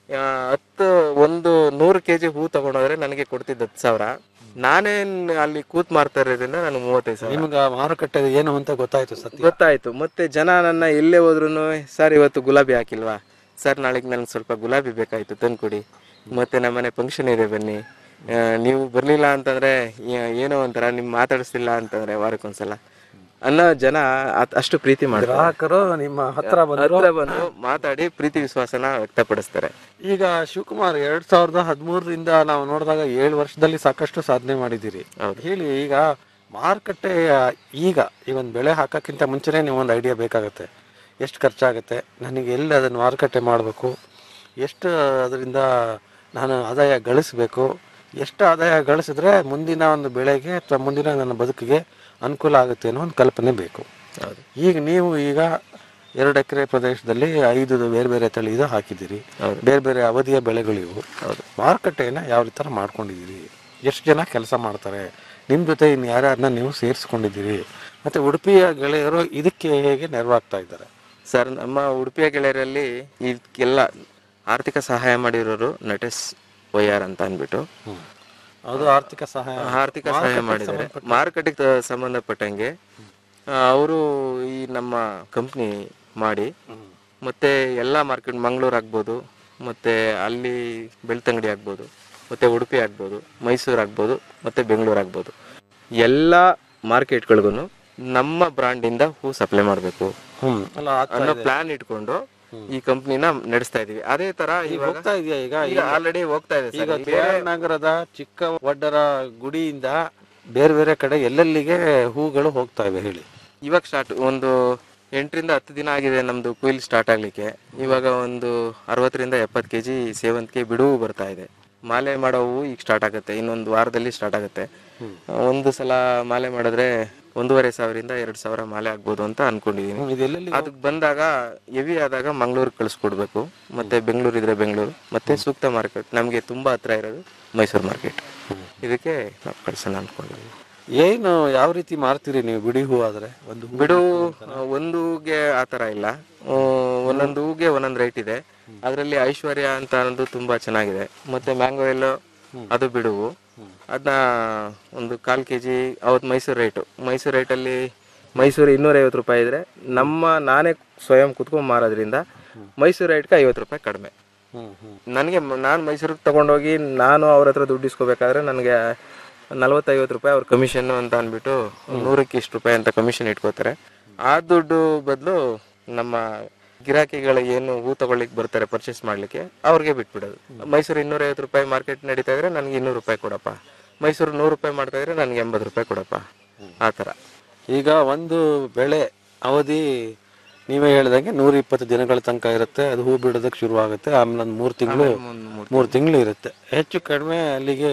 ಆ, ಹತ್ತು ಒಂದು ನೂರು ಕೆ ಜಿ ಹೂ ತಗೊಂಡೋದ್ರೆ ನನಗೆ ಕೊಡ್ತಿದ್ದು ಹತ್ತು ಸಾವಿರ ನಾನೇ ಅಲ್ಲಿ ಕೂತ್ ಮಾರ್ತಾ ಇರೋದ್ರಿಂದ ನನಗೆ ಮೂವತ್ತೈದು ಸಾವಿರ ನಿಮ್ಗೆ ಮಾರುಕಟ್ಟೆ ಏನು ಅಂತ ಗೊತ್ತಾಯ್ತು ಸತ್ಯ ಗೊತ್ತಾಯ್ತು ಮತ್ತೆ ಜನ ನನ್ನ ಎಲ್ಲೇ ಹೋದ್ರು ಸರ್ ಇವತ್ತು ಗುಲಾಬಿ ಹಾಕಿಲ್ವಾ ಸರ್ ನಾಳೆಗೆ ನನಗೆ ಸ್ವಲ್ಪ ಗುಲಾಬಿ ಬೇಕಾಯ್ತು ತಂದ್ಕೊಡಿ ಮತ್ತೆ ನಮ್ಮನೆ ಫಂಕ್ಷನ್ ಇದೆ ಬನ್ನಿ ಆ, ನೀವು ಬರ್ಲಿಲ್ಲ ಅಂತಂದ್ರೆ ಏ- ಏನೋ ಒಂಥರ ನಿಮ್ ಮಾತಾಡಿಸ್ತಿಲ್ಲ ಅಂತಂದ್ರೆ ವಾರಕ್ಕೊಂದ್ಸಲ ಅನ್ನೋ ಜನ ಅತ್- ಅಷ್ಟು ಪ್ರೀತಿ ಮಾಡ್ತಾರೆ ಗ್ರಾಹಕರು ನಿಮ್ಮ ಹತ್ರ ಬಂದ್ರು ಹತ್ರ ಬಂದು ಮಾತಾಡಿ ಪ್ರೀತಿ ವಿಶ್ವಾಸನ ವ್ಯಕ್ತಪಡಿಸ್ತಾರೆ ಈಗ ಶಿವಕುಮಾರ್ ಎರಡ್ ಸಾವಿರದ ಹದಿಮೂರರಿಂದ ನಾವು ನೋಡಿದಾಗ ಏಳು ವರ್ಷದಲ್ಲಿ ಸಾಕಷ್ಟು ಸಾಧನೆ ಮಾಡಿದ್ದೀರಿ ಹೇಳಿ ಈಗ ಮಾರುಕಟ್ಟೆ ಈಗ ಈ ಒಂದು ಬೆಳೆ ಹಾಕೋಕ್ಕಿಂತ ಮುಂಚೆನೇ ನೀವು ಒಂದು ಐಡಿಯಾ ಬೇಕಾಗುತ್ತೆ ಎಷ್ಟು ಖರ್ಚಾಗುತ್ತೆ ನನಗೆ ಎಲ್ಲಿ ಅದನ್ನು ಮಾರುಕಟ್ಟೆ ಮಾಡಬೇಕು ಎಷ್ಟು ಅದರಿಂದ ನಾನು ಆದಾಯ ಗಳಿಸಬೇಕು ಎಷ್ಟು ಆದಾಯ ಗಳಿಸಿದ್ರೆ ಮುಂದಿನ ಒಂದು ಬೆಳೆಗೆ ಅಥವಾ ಮುಂದಿನ ನನ್ನ ಬದುಕಿಗೆ ಅನುಕೂಲ ಆಗುತ್ತೆ ಅನ್ನೋ ಒಂದು ಕಲ್ಪನೆ ಬೇಕು ಈಗ ನೀವು ಈಗ ಎರಡು ಎಕರೆ ಪ್ರದೇಶದಲ್ಲಿ ಐದು ಬೇರೆ ಬೇರೆ ತಳಿದು ಹಾಕಿದ್ದೀರಿ ಬೇರೆ ಬೇರೆ ಅವಧಿಯ ಬೆಳೆಗಳಿವು ಮಾರುಕಟ್ಟೆಯನ್ನ ಯಾವ ಥರ ಮಾಡ್ಕೊಂಡಿದ್ದೀರಿ ಎಷ್ಟು ಜನ ಕೆಲಸ ಮಾಡ್ತಾರೆ ನಿಮ್ಮ ಜೊತೆ ಇನ್ನು ಯಾರ್ಯಾರನ್ನ ನೀವು ಸೇರಿಸ್ಕೊಂಡಿದ್ದೀರಿ ಮತ್ತೆ ಉಡುಪಿಯ ಗೆಳೆಯರು ಇದಕ್ಕೆ ಹೇಗೆ ನೆರವಾಗ್ತಾ ಇದ್ದಾರೆ ಸರ್ ನಮ್ಮ ಉಡುಪಿಯ ಗೆಳೆಯರಲ್ಲಿ ಇದಕ್ಕೆಲ್ಲ ಆರ್ಥಿಕ ಸಹಾಯ ಮಾಡಿರೋರು ನಟೇಶ್ ಒಯ್ಯಾರ್ ಅಂತ ಅಂದ್ಬಿಟ್ಟು ಅದು ಆರ್ಥಿಕ ಸಹಾಯ ಆರ್ಥಿಕ ಸಹಾಯ ಮಾಡಿದ್ದಾರೆ ಮಾರುಕಟ್ಟೆಗೆ ತ- ಸಂಬಂಧಪಟ್ಟಂಗೆ ಅವರು ಈ ನಮ್ಮ ಕಂಪ್ನಿ ಮಾಡಿ ಮತ್ತೆ ಎಲ್ಲ ಮಾರ್ಕೆಟ್ ಮಂಗಳೂರು ಆಗ್ಬೋದು ಮತ್ತೆ ಅಲ್ಲಿ ಬೆಳ್ತಂಗಡಿ ಆಗ್ಬೋದು ಮತ್ತೆ ಉಡುಪಿ ಆಗ್ಬೋದು ಮೈಸೂರು ಆಗ್ಬೋದು ಮತ್ತೆ ಬೆಂಗಳೂರು ಆಗ್ಬೋದು ಎಲ್ಲ ಮಾರ್ಕೆಟ್ಗಳಿಗೂ ನಮ್ಮ ಬ್ರಾಂಡಿಂದ ಹೂ ಸಪ್ಲೈ ಮಾಡಬೇಕು ಹ್ಮ್ ಅಲ್ಲ ಆಗ್ತಾ ಅನ್ನೋ ಇದೆ. ಪ್ಲಾನ್ ಇಟ್ಕೊಂಡು ಈ ಕಂಪ್ನಿನ ನಡೆಸ್ತಾ ಇದೀವಿ ಅದೇ ತರ ಈಗ ಇವಾಗ ಹೋಗ್ತಾ ಇದೆಯಾ ಈಗ ಈಗ ಆಲ್ರೆಡಿ ಹೋಗ್ತಾ ಇದೆ ಈಗ ಸರ್ ಬೇರೆ ನಗರದ ಚಿಕ್ಕ ಒಡ್ಡರ ಗುಡಿಯಿಂದ ಬೇರೆ ಬೇರೆ ಕಡೆ ಎಲ್ಲೆಲ್ಲಿಗೆ ಹೂಗಳು ಹೋಗ್ತಾ ಇವೆ ಹೇಳಿ ಇವಾಗ ಸ್ಟಾರ್ಟ್ ಒಂದು ಎಂಟರಿಂದ ಹತ್ತು ದಿನ ಆಗಿದೆ ನಮ್ದು ಕುಯಿಲ್ ಸ್ಟಾರ್ಟ್ ಆಗ್ಲಿಕ್ಕೆ ಇವಾಗ ಒಂದು ಅರವತ್ತರಿಂದ ಎಪ್ಪತ್ತು ಕೆ ಜಿ ಸೇವಂತಿಗೆ ಬಿಡುವು ಬರ್ತಾ ಇದೆ ಮಾಲೆ ಮಾಡೋ ಹೂವು ಈಗ ಸ್ಟಾರ್ಟ್ ಆಗುತ್ತೆ ಇನ್ನೊಂದು ವಾರದಲ್ಲಿ ಸ್ಟಾರ್ಟ್ ಆಗುತ್ತೆ ಒಂದು ಸಲ ಮಾಲೆ ಮಾಡಿದ್ರೆ ಒಂದೂವರೆ ಸಾವಿರದಿಂದ ಎರಡು ಸಾವಿರ ಮಾಲೆ ಆಗ್ಬೋದು ಅಂತ ಅನ್ಕೊಂಡಿದೀನಿ ಇದೆಲ್ಲೆಲ್ಲಿ ಅದಕ್ಕೆ ಬಂದಾಗ ಹೆವಿ ಆದಾಗ ಮಂಗಳೂರಿಗೆ ಕಳಿಸ್ಕೊಡ್ಬೇಕು ಮತ್ತೆ ಬೆಂಗಳೂರು ಇದ್ರೆ ಬೆಂಗಳೂರು ಮತ್ತೆ ಸೂಕ್ತ ಮಾರ್ಕೆಟ್ ನಮಗೆ ತುಂಬಾ ಹತ್ರ ಇರೋದು ಮೈಸೂರು ಮಾರ್ಕೆಟ್ ಇದಕ್ಕೆ ನಾವು ಕಳ್ಸೋಣ ಅನ್ಕೊಂಡಿದ್ದೀವಿ ಏನು ಯಾವ ರೀತಿ ಮಾರ್ತೀರಿ ನೀವು ಬಿಡಿ ಹೂ ಆದ್ರೆ ಒಂದು ಹೂ ಬಿಡು ಒಂದು ಹೂಗೆ ಆ ಥರ ಇಲ್ಲ ಆ, ಒಂದೊಂದು ಹೂಗೆ ಒಂದೊಂದು ರೇಟ್ ಇದೆ ಅದರಲ್ಲಿ ಐಶ್ವರ್ಯ ಅಂತ ಅನ್ನೋದು ತುಂಬಾ ಚೆನ್ನಾಗಿದೆ ಮತ್ತೆ ಮ್ಯಾಂಗೋ ಎಲ್ಲೋ ಅದು ಬಿಡುವು ಅದನ್ನ ಒಂದು ಕಾಲ್ ಕೆ ಜಿ ಅವತ್ತು ಮೈಸೂರು ರೇಟು ಮೈಸೂರು ರೇಟಲ್ಲಿ ಮೈಸೂರು ಇನ್ನೂರೈವತ್ತು ರೂಪಾಯಿ ಇದ್ರೆ ನಮ್ಮ ನಾನೇ ಸ್ವಯಂ ಕುತ್ಕೊಂಡ್ ಮಾರೋದ್ರಿಂದ ಮೈಸೂರು ರೇಟ್ಗೆ ಐವತ್ತು ರೂಪಾಯಿ ಕಡಿಮೆ ನನಗೆ ನಾನು ಮೈಸೂರಿಗೆ ತಗೊಂಡೋಗಿ ನಾನು ಅವ್ರ ಹತ್ರ ದುಡ್ಡು ಇಸ್ಕೋಬೇಕಾದ್ರೆ ನನಗೆ ನಲವತ್ತೈವತ್ತು ರೂಪಾಯಿ ಅವ್ರ ಕಮಿಷನ್ ಅಂತ ಅಂದ್ಬಿಟ್ಟು ನೂರಕ್ಕೆ ಇಷ್ಟು ರೂಪಾಯಿ ಅಂತ ಕಮಿಷನ್ ಇಟ್ಕೋತಾರೆ ಆ ದುಡ್ಡು ಬದಲು ನಮ್ಮ ಗಿರಾಕಿಗಳು ಏನು ಹೂ ತಗೊಳ್ಳಿಕ್ಕೆ ಬರ್ತಾರೆ ಪರ್ಚೇಸ್ ಮಾಡ್ಲಿಕ್ಕೆ ಅವ್ರಿಗೆ ಬಿಟ್ಬಿಡೋದು ಮೈಸೂರು ಇನ್ನೂರೈವತ್ತು ರೂಪಾಯಿ ಮಾರ್ಕೆಟ್ ನಡೀತಾ ಇದ್ರೆ ನನಗೆ ಇನ್ನೂರು ರೂಪಾಯಿ ಕೊಡಪ್ಪ ಮೈಸೂರು ನೂರು ರೂಪಾಯಿ ಮಾಡ್ತಾ ಇದ್ರೆ ನನಗೆ ಎಂಬತ್ತು ರೂಪಾಯಿ ಕೊಡಪ್ಪ ಆ ಥರ ಈಗ ಒಂದು ಬೆಳೆ ಅವಧಿ ನೀವೇ ಹೇಳ್ದಂಗೆ ನೂರ ಇಪ್ಪತ್ತು ದಿನಗಳ ತನಕ ಇರುತ್ತೆ ಅದು ಹೂ ಬಿಡೋದಕ್ಕೆ ಶುರು ಆಗುತ್ತೆ ಆಮೇಲೆ ಒಂದು ಮೂರು ತಿಂಗಳು ಮೂರು ತಿಂಗಳು ಇರುತ್ತೆ ಹೆಚ್ಚು ಕಡಿಮೆ ಅಲ್ಲಿಗೆ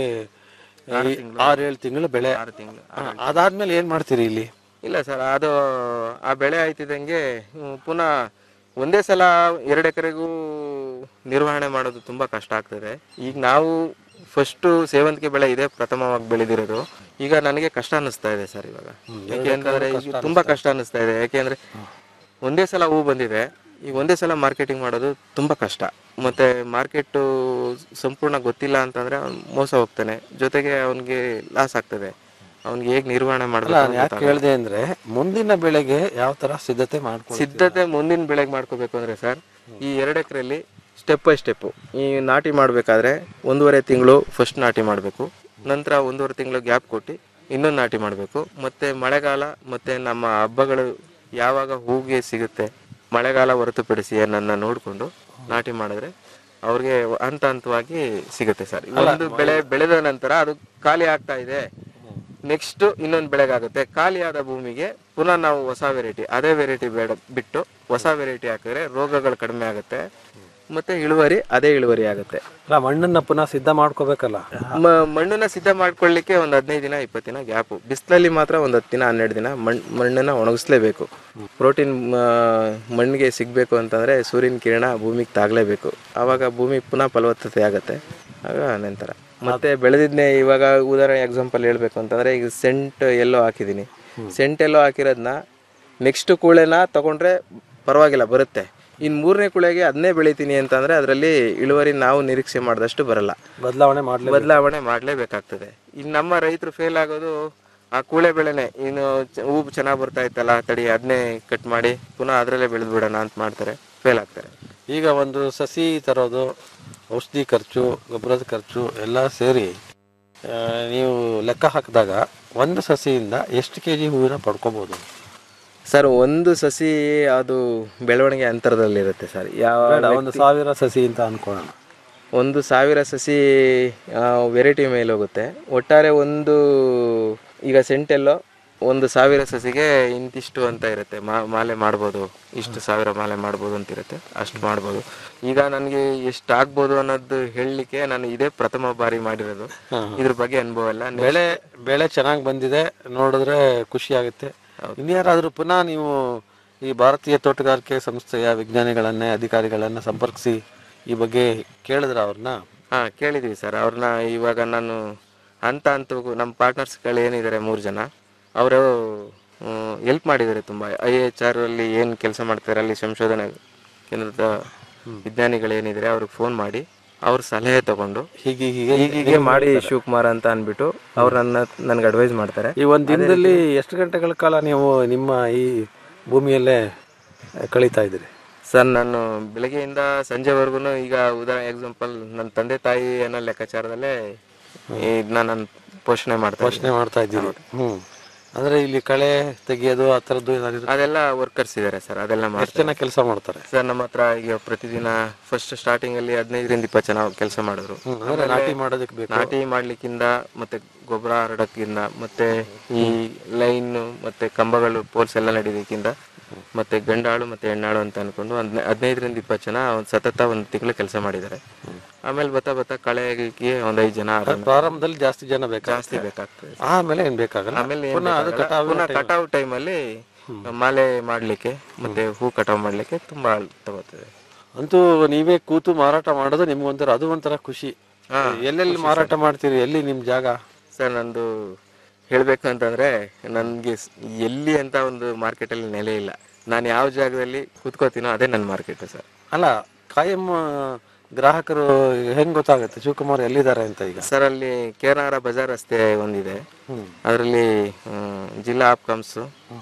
ಆರು ಏಳು ತಿಂಗಳು ಬೆಳೆ ಹಾ, ಅದಾದ್ಮೇಲೆ ಏನ್ ಮಾಡ್ತೀರಿ ಇಲ್ಲಿ ಇಲ್ಲ ಸರ್ ಅದು ಆ ಬೆಳೆ ಆಯ್ತಿದಂಗೆ ಹ್ಮ್, ಪುನಃ ಒಂದೇ ಸಲ ಎರಡು ಎಕರೆಗೂ ನಿರ್ವಹಣೆ ಮಾಡೋದು ತುಂಬಾ ಕಷ್ಟ ಆಗ್ತದೆ ಈಗ ನಾವು ಫಸ್ಟ್ ಸೇವಂತಿಗೆ ಬೆಳೆ ಇದೆ ಪ್ರಥಮವಾಗಿ ಬೆಳೆದಿರೋದು ಈಗ ನನಗೆ ಕಷ್ಟ ಅನ್ನಿಸ್ತಾ ಇದೆ ಸರ್ ಇವಾಗ ಯಾಕೆಂತಂದ್ರೆ ಈಗ ತುಂಬಾ ಕಷ್ಟ ಅನ್ನಿಸ್ತಾ ಇದೆ ಯಾಕೆಂದ್ರೆ ಒಂದೇ ಸಲ ಹೂ ಬಂದಿದೆ ಈಗ ಒಂದೇ ಸಲ ಮಾರ್ಕೆಟಿಂಗ್ ಮಾಡೋದು ತುಂಬಾ ಕಷ್ಟ ಮತ್ತೆ ಮಾರ್ಕೆಟ್ ಸಂಪೂರ್ಣ ಗೊತ್ತಿಲ್ಲ ಅಂತಂದ್ರೆ ಅವ್ನು ಮೋಸ ಹೋಗ್ತಾನೆ ಜೊತೆಗೆ ಅವನಿಗೆ ಲಾಸ್ ಆಗ್ತದೆ ಅವ್ನಿಗೆ ಹೇಗ್ ನಿರ್ವಹಣೆ ಅಲ್ಲ ಮಾಡಬೇಕು ನಾನ್ ಯಾಕೆ ಕೇಳಿದೆ ಅಂದ್ರೆ ಮುಂದಿನ ಬೆಳೆಗೆ ಯಾವ ತರ ಸಿದ್ಧತೆ ಮಾಡ್ಕೊಂಡು ಸಿದ್ಧತೆ ಮುಂದಿನ ಬೆಳೆಗೆ ಮಾಡ್ಕೋಬೇಕು ಅಂದ್ರೆ ಸರ್ ಈ ಎರಡು ಎಕರೆಯಲ್ಲಿ ಸ್ಟೆಪ್ ಬೈ ಸ್ಟೆಪ್ ಈ ನಾಟಿ ಮಾಡಬೇಕಾದ್ರೆ ಒಂದೂವರೆ ತಿಂಗಳು ಫಸ್ಟ್ ನಾಟಿ ಮಾಡಬೇಕು ನಂತರ ಒಂದೂವರೆ ತಿಂಗಳು ಗ್ಯಾಪ್ ಕೊಟ್ಟು ಇನ್ನೊಂದು ನಾಟಿ ಮಾಡಬೇಕು ಮತ್ತೆ ಮಳೆಗಾಲ ಮತ್ತೆ ನಮ್ಮ ಹಬ್ಬಗಳು ಯಾವಾಗ ಹೂಗೆ ಸಿಗುತ್ತೆ ಮಳೆಗಾಲ ಹೊರತುಪಡಿಸಿ ನನ್ನ ನೋಡಿಕೊಂಡು ನಾಟಿ ಮಾಡಿದ್ರೆ ಅವ್ರಿಗೆ ಹಂತ ಹಂತವಾಗಿ ಸಿಗುತ್ತೆ ಸರ್ ಒಂದು ಬೆಳೆ ಬೆಳೆದ ನಂತರ ಅದು ಖಾಲಿ ಆಗ್ತಾ ಇದೆ ನೆಕ್ಸ್ಟ್ ಇನ್ನೊಂದು ಬೆಳೆಗಾಗುತ್ತೆ ಖಾಲಿಯಾದ ಭೂಮಿಗೆ ಪುನಃ ನಾವು ಹೊಸ ವೆರೈಟಿ ಅದೇ ವೆರೈಟಿ ಬೇಡ ಬಿಟ್ಟು ಹೊಸ ವೆರೈಟಿ ಹಾಕಿದ್ರೆ ರೋಗಗಳು ಕಡಿಮೆ ಆಗುತ್ತೆ ಮತ್ತೆ ಇಳುವರಿ ಅದೇ ಇಳುವರಿ ಆಗುತ್ತೆ ಅಲ್ಲ ಮಣ್ಣನ್ನ ಪುನಃ ಸಿದ್ಧ ಮಾಡ್ಕೋಬೇಕಲ್ಲ ಮ- ಮಣ್ಣನ್ನ ಸಿದ್ಧ ಮಾಡ್ಕೊಳ್ಳಿಕ್ಕೆ ಒಂದು ಹದಿನೈದು ದಿನ ಇಪ್ಪತ್ತು ದಿನ ಗ್ಯಾಪು ಬಿಸಿಲಲ್ಲಿ ಮಾತ್ರ ಒಂದು ಹತ್ತು ದಿನ ಹನ್ನೆರಡು ದಿನ ಮಣ್ ಮಣ್ಣನ್ನ ಒಣಗಿಸ್ಲೇಬೇಕು ಪ್ರೋಟೀನ್ ಮಣ್ಣಿಗೆ ಸಿಗಬೇಕು ಅಂತಂದ್ರೆ ಸೂರ್ಯನ ಕಿರಣ ಭೂಮಿಗೆ ತಾಗಲೇಬೇಕು ಆವಾಗ ಭೂಮಿ ಪುನಃ ಫಲವತ್ತತೆ ಆಗುತ್ತೆ ಆಗ ನಂತರ ಮತ್ತೆ ಬೆಳೆದಿದ್ನೆ ಇವಾಗ ಉದಾಹರಣೆ ಎಕ್ಸಾಂಪಲ್ ಹೇಳ್ಬೇಕು ಅಂತಂದ್ರೆ ಈಗ ಸೆಂಟ್ ಎಲ್ಲೋ ಹಾಕಿದ್ದೀನಿ ಸೆಂಟ್ ಎಲ್ಲೋ ಹಾಕಿರೋದನ್ನ ನೆಕ್ಸ್ಟ್ ಕೂಳೆನ ತಗೊಂಡ್ರೆ ಪರವಾಗಿಲ್ಲ ಬರುತ್ತೆ ಇನ್ನು ಮೂರನೇ ಕುಳೆಗೆ ಅದನ್ನೇ ಬೆಳಿತೀನಿ ಅಂತಂದ್ರೆ ಅದರಲ್ಲಿ ಇಳುವರಿ ನಾವು ನಿರೀಕ್ಷೆ ಮಾಡಿದಷ್ಟು ಬರಲ್ಲ ಬದಲಾವಣೆ ಮಾಡ್ಲೇ ಬದಲಾವಣೆ ಮಾಡಲೇಬೇಕಾಗ್ತದೆ ಇನ್ನು ನಮ್ಮ ರೈತರು ಫೇಲ್ ಆಗೋದು ಆ ಕೂಳೆ ಬೆಳೆನೆ ಇನ್ನು ಚ- ಹೂ ಚೆನ್ನಾಗಿ ಬರ್ತಾ ಇತ್ತಲ್ಲ ತಡಿ ಅದನ್ನೇ ಕಟ್ ಮಾಡಿ ಪುನಃ ಅದರಲ್ಲೇ ಬೆಳೆದು ಬಿಡೋಣ ಅಂತ ಮಾಡ್ತಾರೆ ಫೇಲ್ ಆಗ್ತಾರೆ ಈಗ ಒಂದು ಸಸಿ ತರೋದು ಔಷಧಿ ಖರ್ಚು ಗೊಬ್ಬರದ ಖರ್ಚು ಎಲ್ಲ ಸೇರಿ ಆ, ನೀವು ಲೆಕ್ಕ ಹಾಕಿದಾಗ ಒಂದು ಸಸಿಯಿಂದ ಎಷ್ಟು ಕೆ ಜಿ ಹೂವಿನ ಪಡ್ಕೋಬೋದು ಸರ್ ಒಂದು ಸಸಿ ಅದು ಬೆಳವಣಿಗೆ ಅಂತರದಲ್ಲಿರುತ್ತೆ ಸರ್ ಯಾವ ಬೇಡ ಒಂದು ವ್ಯಕ್ತಿ- ಸಾವಿರ ಸಸಿ ಅಂತ ಅನ್ಕೊಳ್ಳೋಣ ಒಂದು ಸಾವಿರ ಸಸಿ ವೆರೈಟಿ ಮೇಲೆ ಹೋಗುತ್ತೆ ಒಟ್ಟಾರೆ ಒಂದು ಈಗ ಸೆಂಟೆಲ್ಲೋ ಒಂದು ಸಾವಿರ ಸಸಿಗೆ ಇಂತಿಷ್ಟು ಅಂತ ಇರುತ್ತೆ ಮಾ- ಮಾಲೆ ಮಾಡ್ಬೋದು ಇಷ್ಟು ಸಾವಿರ ಮಾಲೆ ಮಾಡ್ಬೋದು ಅಂತ ಇರುತ್ತೆ ಅಷ್ಟು ಮಾಡ್ಬೋದು ಈಗ ನನಗೆ ಎಷ್ಟು ಆಗ್ಬೋದು ಅನ್ನೋದು ಹೇಳಲಿಕ್ಕೆ ನಾನು ಇದೇ ಪ್ರಥಮ ಬಾರಿ ಮಾಡಿರೋದು ಇದ್ರ ಬಗ್ಗೆ ಅನುಭವ ಇಲ್ಲ Next- ಬೆಳೆ ಬೆಳೆ ಚೆನ್ನಾಗಿ ಬಂದಿದೆ ನೋಡಿದ್ರೆ ಖುಷಿ ಆಗುತ್ತೆ ಇನ್ಯಾರಾದ್ರೂ ಪುನಃ ನೀವು ಈ ಭಾರತೀಯ ತೋಟಗಾರಿಕೆ ಸಂಸ್ಥೆಯ ವಿಜ್ಞಾನಿಗಳನ್ನೇ ಅಧಿಕಾರಿಗಳನ್ನ ಸಂಪರ್ಕಿಸಿ ಈ ಬಗ್ಗೆ ಕೇಳಿದ್ರ ಅವ್ರನ್ನ ಹಾ ಕೇಳಿದ್ವಿ ಸರ್ ಅವ್ರನ್ನ ಇವಾಗ ನಾನು ಹಂತ ಹಂತ ನಮ್ಮ ಪಾರ್ಟ್ನರ್ಸ್ಗಳು ಏನಿದ್ದಾರೆ ಮೂರು ಜನ ಅವರು ಹೆಲ್ಪ್ ಮಾಡಿದ್ದಾರೆ ತುಂಬ ಐ ಎಚ್ ಆರ್ ಅಲ್ಲಿ ಏನು ಕೆಲಸ ಮಾಡ್ತಾರೆ ಅಲ್ಲಿ ಸಂಶೋಧನೆ ಕೇಂದ್ರದ ವಿಜ್ಞಾನಿಗಳು ಏನಿದ್ದಾರೆ ಅವ್ರಿಗೆ ಫೋನ್ ಮಾಡಿ ಅವ್ರ ಸಲಹೆ ತಗೊಂಡು ಹೀಗೆ ಹೀಗೆ ಹೀಗೆ ಮಾಡಿ ಶಿವಕುಮಾರ್ ಅಂತ ಅಂದ್ಬಿಟ್ಟು ಅವ್ರು ನನ್ನ ನನಗೆ ಅಡ್ವೈಸ್ ಮಾಡ್ತಾರೆ ಈ ಒಂದು ದಿನದಲ್ಲಿ ಎಷ್ಟು ಗಂಟೆಗಳ ಕಾಲ ನೀವು ನಿಮ್ಮ ಈ ಭೂಮಿಯಲ್ಲೇ ಕಳೀತಾ ಇದ್ದೀರಿ ಸರ್ ನಾನು ಬೆಳಗ್ಗೆಯಿಂದ ಸಂಜೆವರೆಗೂ ಈಗ ಉದಾಹರಣೆ ಎಕ್ಸಾಂಪಲ್ ನನ್ನ ತಂದೆ ತಾಯಿ ಅನ್ನೋ ಲೆಕ್ಕಾಚಾರದಲ್ಲೇ ಇದನ್ನ ನಾನು ಪೋಷಣೆ ಮಾಡ್ತಾ ಪೋಷಣೆ ಮಾಡ್ತಾ ಇದ್ದೀರಿ ಹ್ಮ್ ಅಂದ್ರೆ ಇಲ್ಲಿ ಕಳೆ ತೆಗೆಯೋದು ಆ ಥರದ್ದು ಏನಾದ್ರು ಅದೆಲ್ಲ ವರ್ಕರ್ಸ್ ಇದ್ದಾರೆ ಸರ್ ಅದೆಲ್ಲ ಎಷ್ಟು ಮಾಡ್ತಾರೆ ಜನ ಕೆಲಸ ಮಾಡ್ತಾರೆ ಸರ್ ನಮ್ಮ ಹತ್ರ ಈಗ ಪ್ರತಿದಿನ ಫಸ್ಟ್ ಸ್ಟಾರ್ಟಿಂಗ್ ಅಲ್ಲಿ ಹದಿನೈದರಿಂದ ಇಪ್ಪತ್ತು ಜನ ಕೆಲಸ ಮಾಡಿದ್ರು ಅಂದ್ರೆ ಆಮೇಲೆ ನಾಟಿ ಮಾಡೋದಕ್ಕೆ ಬೇಕು. ನಾಟಿ ಮಾಡ್ಲಿಕ್ಕಿಂದ ಮತ್ತೆ ಗೊಬ್ಬರ ಹರಡಕ್ಕಿಂದ ಮತ್ತೆ ಈ ಲೈನ್ ಮತ್ತೆ ಕಂಬಗಳು ಪೋಲ್ಸ್ ಎಲ್ಲ ನಡೀಲಿಕ್ಕಿಂದ ಮತ್ತೆ ಗಂಡಾಳು ಮತ್ತೆ ಹೆಣ್ಣಾಳು ಅಂತ ಅನ್ಕೊಂಡು ಒಂದ್ ಹದಿನೈದರಿಂದ ಇಪ್ಪತ್ತು ಜನ ಒಂದು ಸತತ ಒಂದು ತಿಂಗಳು ಕೆಲಸ ಮಾಡಿದ್ದಾರೆ ಆಮೇಲೆ ಬತ್ತಾ ಬತ್ತಾ ಕಳೆಗೆ ಒಂದ್ ಐದು ಜನ ಆರು ಜನ ಪ್ರಾರಂಭದಲ್ಲಿ ಜಾಸ್ತಿ ಜನ ಬೇಕಾ ಜಾಸ್ತಿ ಬೇಕಾಗ್ತದೆ ಆಮೇಲೆ ಏನ್ ಬೇಕಾಗಲ್ಲ ಆಮೇಲೆ ಏನ್ ಪುನಃ ಅದು ಬೇಕಾಗಲ್ಲ. ಕಟಾವು ಪುನಃ time- ಕಟಾವು ಟೈಮಲ್ಲಿ ಮಾಲೆ ಮಾಡ್ಲಿಕ್ಕೆ ಮತ್ತೆ ಹೂ ಕಟಾವು ಮಾಡ್ಲಿಕ್ಕೆ ತುಂಬಾ ತಗೋತದೆ ಅಂತೂ ನೀವೇ ಕೂತು ಮಾರಾಟ ಮಾಡೋದು ನಿಮ್ಗೊಂಥರ ಅದು ಒಂಥರ ಖುಷಿ ಹಾ, ಎಲ್ಲೆಲ್ಲಿ ಖುಷಿ ಮಾರಾಟ ಮಾಡ್ತೀರಿ ಎಲ್ಲಿ ನಿಮ್ ಜಾಗ ಸರ್ ನಂದು ಹೇಳ್ಬೇಕು ಅಂತಂದ್ರೆ ನನ್ಗೆ ಸ್- ಎಲ್ಲಿ ಅಂತ ಒಂದು ಮಾರ್ಕೆಟ್ ಅಲ್ಲಿ ನೆಲೆ ಇಲ್ಲ ನಾನು ಯಾವ ಜಾಗದಲ್ಲಿ ಕೂತ್ಕೋತೀನೋ ಅದೇ ನನ್ನ ಮಾರ್ಕೆಟ್ ಸರ್ ಅಲ್ಲ ಕಾಯಂ ಆ, ಗ್ರಾಹಕರು ಹೆಂಗ್ ಗೊತ್ತಾಗುತ್ತೆ ಶಿವಕುಮಾರ್ ಎಲ್ಲಿದ್ದಾರೆ ಅಂತ ಈಗ ಸರ್ ಅಲ್ಲಿ ಕೇರನಾರ ಬಜಾರ್ ರಸ್ತೆ ಒಂದಿದೆ ಅದರಲ್ಲಿ ಜಿಲ್ಲಾ ಆಪ್ಕಾಮ್ಸ್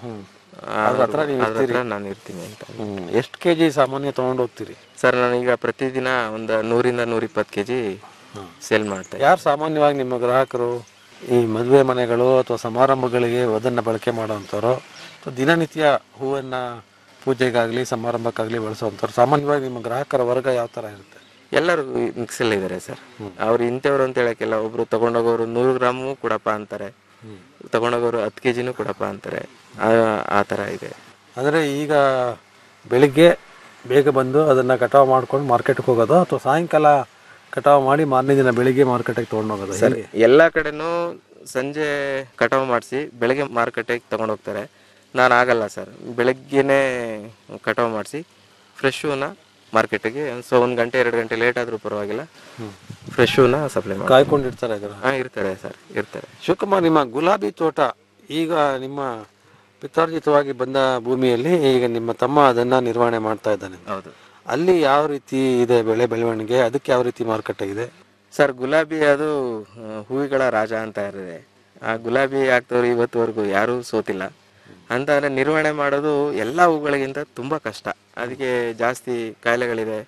ಅದ್ರ ಹತ್ರ ನೀವು ಇರ್ತೀರಿ? ನಾನು ಇರ್ತೀನಿ ಅಂತ ಎಷ್ಟು ಕೆಜಿ ಸಾಮಾನ್ಯ ತಗೊಂಡು ಹೋಗ್ತೀರಿ ಸರ್ ನಾನೀಗ ಪ್ರತಿದಿನ ಒಂದು ನೂರಿಂದ ನೂರಿಪ್ಪತ್ತು ಕೆ ಜಿ ಸೇಲ್ ಮಾಡ್ತಾ ಇದ್ದೀನಿ. ಯಾರು ಸಾಮಾನ್ಯವಾಗಿ ನಿಮ್ಮ ಗ್ರಾಹಕರು ಈ ಮದುವೆ ಮನೆಗಳು ಅಥವಾ ಸಮಾರಂಭಗಳಿಗೆ ಅದನ್ನ ಬಳಕೆ ಮಾಡೋವಂಥವ್ರು ಅಥವಾ ದಿನನಿತ್ಯ ಹೂವನ್ನ ಪೂಜೆಗಾಗ್ಲಿ ಸಮಾರಂಭಕ್ಕಾಗ್ಲಿ ಬಳಸುವಂಥವ್ರು ಸಾಮಾನ್ಯವಾಗಿ ನಿಮ್ಮ ಗ್ರಾಹಕರ ವರ್ಗ ಯಾವ ತರ ಇರುತ್ತೆ ಎಲ್ಲರೂ ಮಿಕ್ಸಲ್ಲಿ ಇದ್ದಾರೆ ಸರ್ ಅವ್ರು ಇಂಥವ್ರು ಅಂತ ಹೇಳಕ್ಕಿಲ್ಲ ಒಬ್ರು ತಗೊಂಡೋಗೋರು ನೂರು ಗ್ರಾಮು ಕೊಡಪ್ಪ ಅಂತಾರೆ ತಗೊಂಡೋಗೋರು ಹತ್ತು ಕೆ ಜಿನೂ ಕೊಡಪ್ಪ ಅಂತಾರೆ ಆ- ಆ ಥರ ಇದೆ ಅಂದರೆ ಈಗ ಬೆಳಿಗ್ಗೆ ಬೇಗ ಬಂದು ಅದನ್ನ ಕಟಾವು ಮಾಡ್ಕೊಂಡು ಮಾರ್ಕೆಟ್ಗೆ ಹೋಗೋದು ಅಥವಾ ಸಾಯಂಕಾಲ ಕಟಾವು ಮಾಡಿ ಮಾರನೇ ದಿನ ಬೆಳಿಗ್ಗೆ ಮಾರ್ಕೆಟಿಗೆ ತೊಗೊಂಡು ಹೋಗೋದು ಸರ್ ಹೇಗೆ? ಎಲ್ಲ ಕಡೆನೂ ಸಂಜೆ ಕಟಾವು ಮಾಡಿಸಿ ಬೆಳಗ್ಗೆ ಮಾರ್ಕೆಟಿಗೆ ತಗೊಂಡು ಹೋಗ್ತಾರೆ ನಾನು ಆಗಲ್ಲ ಸರ್ ಬೆಳಗ್ಗೆನೇ ಕಟಾವು ಮಾಡಿಸಿ ಫ್ರೆಶ್ ಹೂನ ಮಾರ್ಕೆಟಿಗೆ ಸೊ ಒಂದು ಗಂಟೆ ಎರಡು ಗಂಟೆ ಲೇಟ್ ಆದರೂ ಪರವಾಗಿಲ್ಲ ಫ್ರೆಶ್ ಹೂನ ಸಪ್ಲೈ ಮಾಡಿ ಕಾಯ್ಕೊಂಡಿರ್ತಾರೆ ಅದರ ಹಾಂ ಇರ್ತಾರೆ ಸರ್ ಇರ್ತಾರೆ ಶಿವಕುಮಾರ್ ನಿಮ್ಮ ಗುಲಾಬಿ ತೋಟ ಈಗ ನಿಮ್ಮ ಪಿತ್ರಾರ್ಜಿತವಾಗಿ ಬಂದ ಭೂಮಿಯಲ್ಲಿ ಈಗ ನಿಮ್ಮ ತಮ್ಮ ಅದನ್ನ ನಿರ್ವಹಣೆ ಮಾಡ್ತಾ ಇದ್ದಾನೆ ಹೌದು ಅಲ್ಲಿ ಯಾವ ರೀತಿ ಇದೆ ಬೆಳೆ ಬೆಳವಣಿಗೆ ಅದಕ್ಕೆ ಯಾವ ರೀತಿ ಮಾರುಕಟ್ಟೆ ಇದೆ ಸರ್ ಗುಲಾಬಿ ಅದು ಆ, ಹೂವುಗಳ ರಾಜ ಅಂತ ಇರುತ್ತೆ ಆ ಗುಲಾಬಿ ಹಾಕ್ದವ್ರು ಇವತ್ತುವರೆಗೂ ಯಾರೂ ಸೋತಿಲ್ಲ ಅಂತ ಅಂದ್ರೆ ನಿರ್ವಹಣೆ ಮಾಡೋದು ಎಲ್ಲ ಹೂಗಳಿಗಿಂತ ತುಂಬಾ ಕಷ್ಟ ಅದಕ್ಕೆ ಜಾಸ್ತಿ ಕಾಯಿಲೆಗಳಿದೆ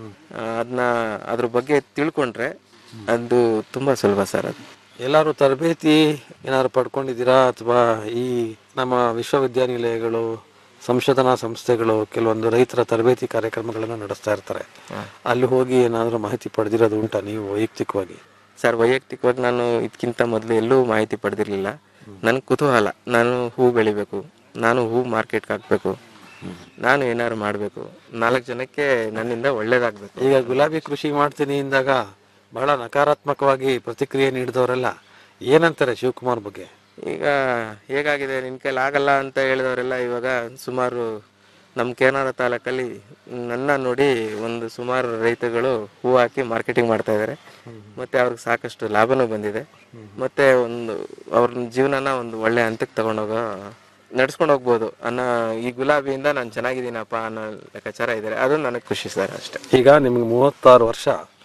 ಅದನ್ನ ಅದ್ರ ಬಗ್ಗೆ ತಿಳ್ಕೊಂಡ್ರೆ ಅದು ತುಂಬಾ ಸುಲಭ ಸರ್ ಅದು ಎಲ್ಲಾರು ತರಬೇತಿ ಏನಾದ್ರು ಪಡ್ಕೊಂಡಿದ್ದೀರಾ ಅಥವಾ ಈ ನಮ್ಮ ವಿಶ್ವವಿದ್ಯಾನಿಲಯಗಳು ಸಂಶೋಧನಾ ಸಂಸ್ಥೆಗಳು ಕೆಲವೊಂದು ರೈತರ ತರಬೇತಿ ಕಾರ್ಯಕ್ರಮಗಳನ್ನು ನಡೆಸ್ತಾ ಇರ್ತಾರೆ ಅಲ್ಲಿ ಹೋಗಿ ಏನಾದರೂ ಮಾಹಿತಿ ಪಡೆದಿರೋದು ಉಂಟಾ ನೀವು ವೈಯಕ್ತಿಕವಾಗಿ ಸರ್ ವೈಯಕ್ತಿಕವಾಗಿ ನಾನು ಇದಕ್ಕಿಂತ ಮೊದಲು ಎಲ್ಲೂ ಮಾಹಿತಿ ಪಡೆದಿರಲಿಲ್ಲ ನನ್ಗೆ ಕುತೂಹಲ ನಾನು ಹೂ ಬೆಳಿಬೇಕು ನಾನು ಹೂ ಮಾರ್ಕೆಟ್ಗೆ ಹಾಕ್ಬೇಕು ನಾನು ಏನಾದ್ರು ಮಾಡಬೇಕು ನಾಲ್ಕು ಜನಕ್ಕೆ ನನ್ನಿಂದ ಒಳ್ಳೇದಾಗಬೇಕು ಈಗ ಗುಲಾಬಿ ಕೃಷಿ ಮಾಡ್ತೀನಿ ಇಂದಾಗ ಬಹಳ ನಕಾರಾತ್ಮಕವಾಗಿ ಪ್ರತಿಕ್ರಿಯೆ ನೀಡಿದವರೆಲ್ಲ ಏನಂತಾರೆ ಶಿವಕುಮಾರ್ ಬಗ್ಗೆ ಈಗ ಹೇಗಾಗಿದೆ ನಿನ್ ಕೈಲಿ ಆಗಲ್ಲ ಅಂತ ಹೇಳಿದವರೆಲ್ಲ ಇವಾಗ ಸುಮಾರು ನಮ್ಮ ಕೇನಾರ ತಾಲೂಕಲ್ಲಿ ನನ್ನ ನೋಡಿ ಒಂದು ಸುಮಾರು ರೈತಗಳು ಹೂ ಹಾಕಿ ಮಾರ್ಕೆಟಿಂಗ್ ಮಾಡ್ತಾ ಇದ್ದಾರೆ ಮತ್ತೆ ಅವ್ರಿಗೆ ಸಾಕಷ್ಟು ಲಾಭನೂ ಬಂದಿದೆ ಮತ್ತೆ ಒಂದು ಅವ್ರ ಜೀವನನ ಒಂದು ಒಳ್ಳೆ ಹಂತಕ್ಕೆ ತಗೊಂಡೋಗೋ ನಡ್ಸ್ಕೊಂಡು ಹೋಗ್ಬೋದು ಅನ್ನೋ ಈ ಗುಲಾಬಿಯಿಂದ ನಾನು ಚೆನ್ನಾಗಿದ್ದೀನಪ್ಪ ಅನ್ನೋ ಲೆಕ್ಕಾಚಾರ ಇದ್ದಾರೆ ಅದು ನನಗೆ ಖುಷಿ ಸರ್ ಅಷ್ಟೇ ಈಗ ನಿಮ್ಗೆ ಮೂವತ್ತಾರು ವರ್ಷ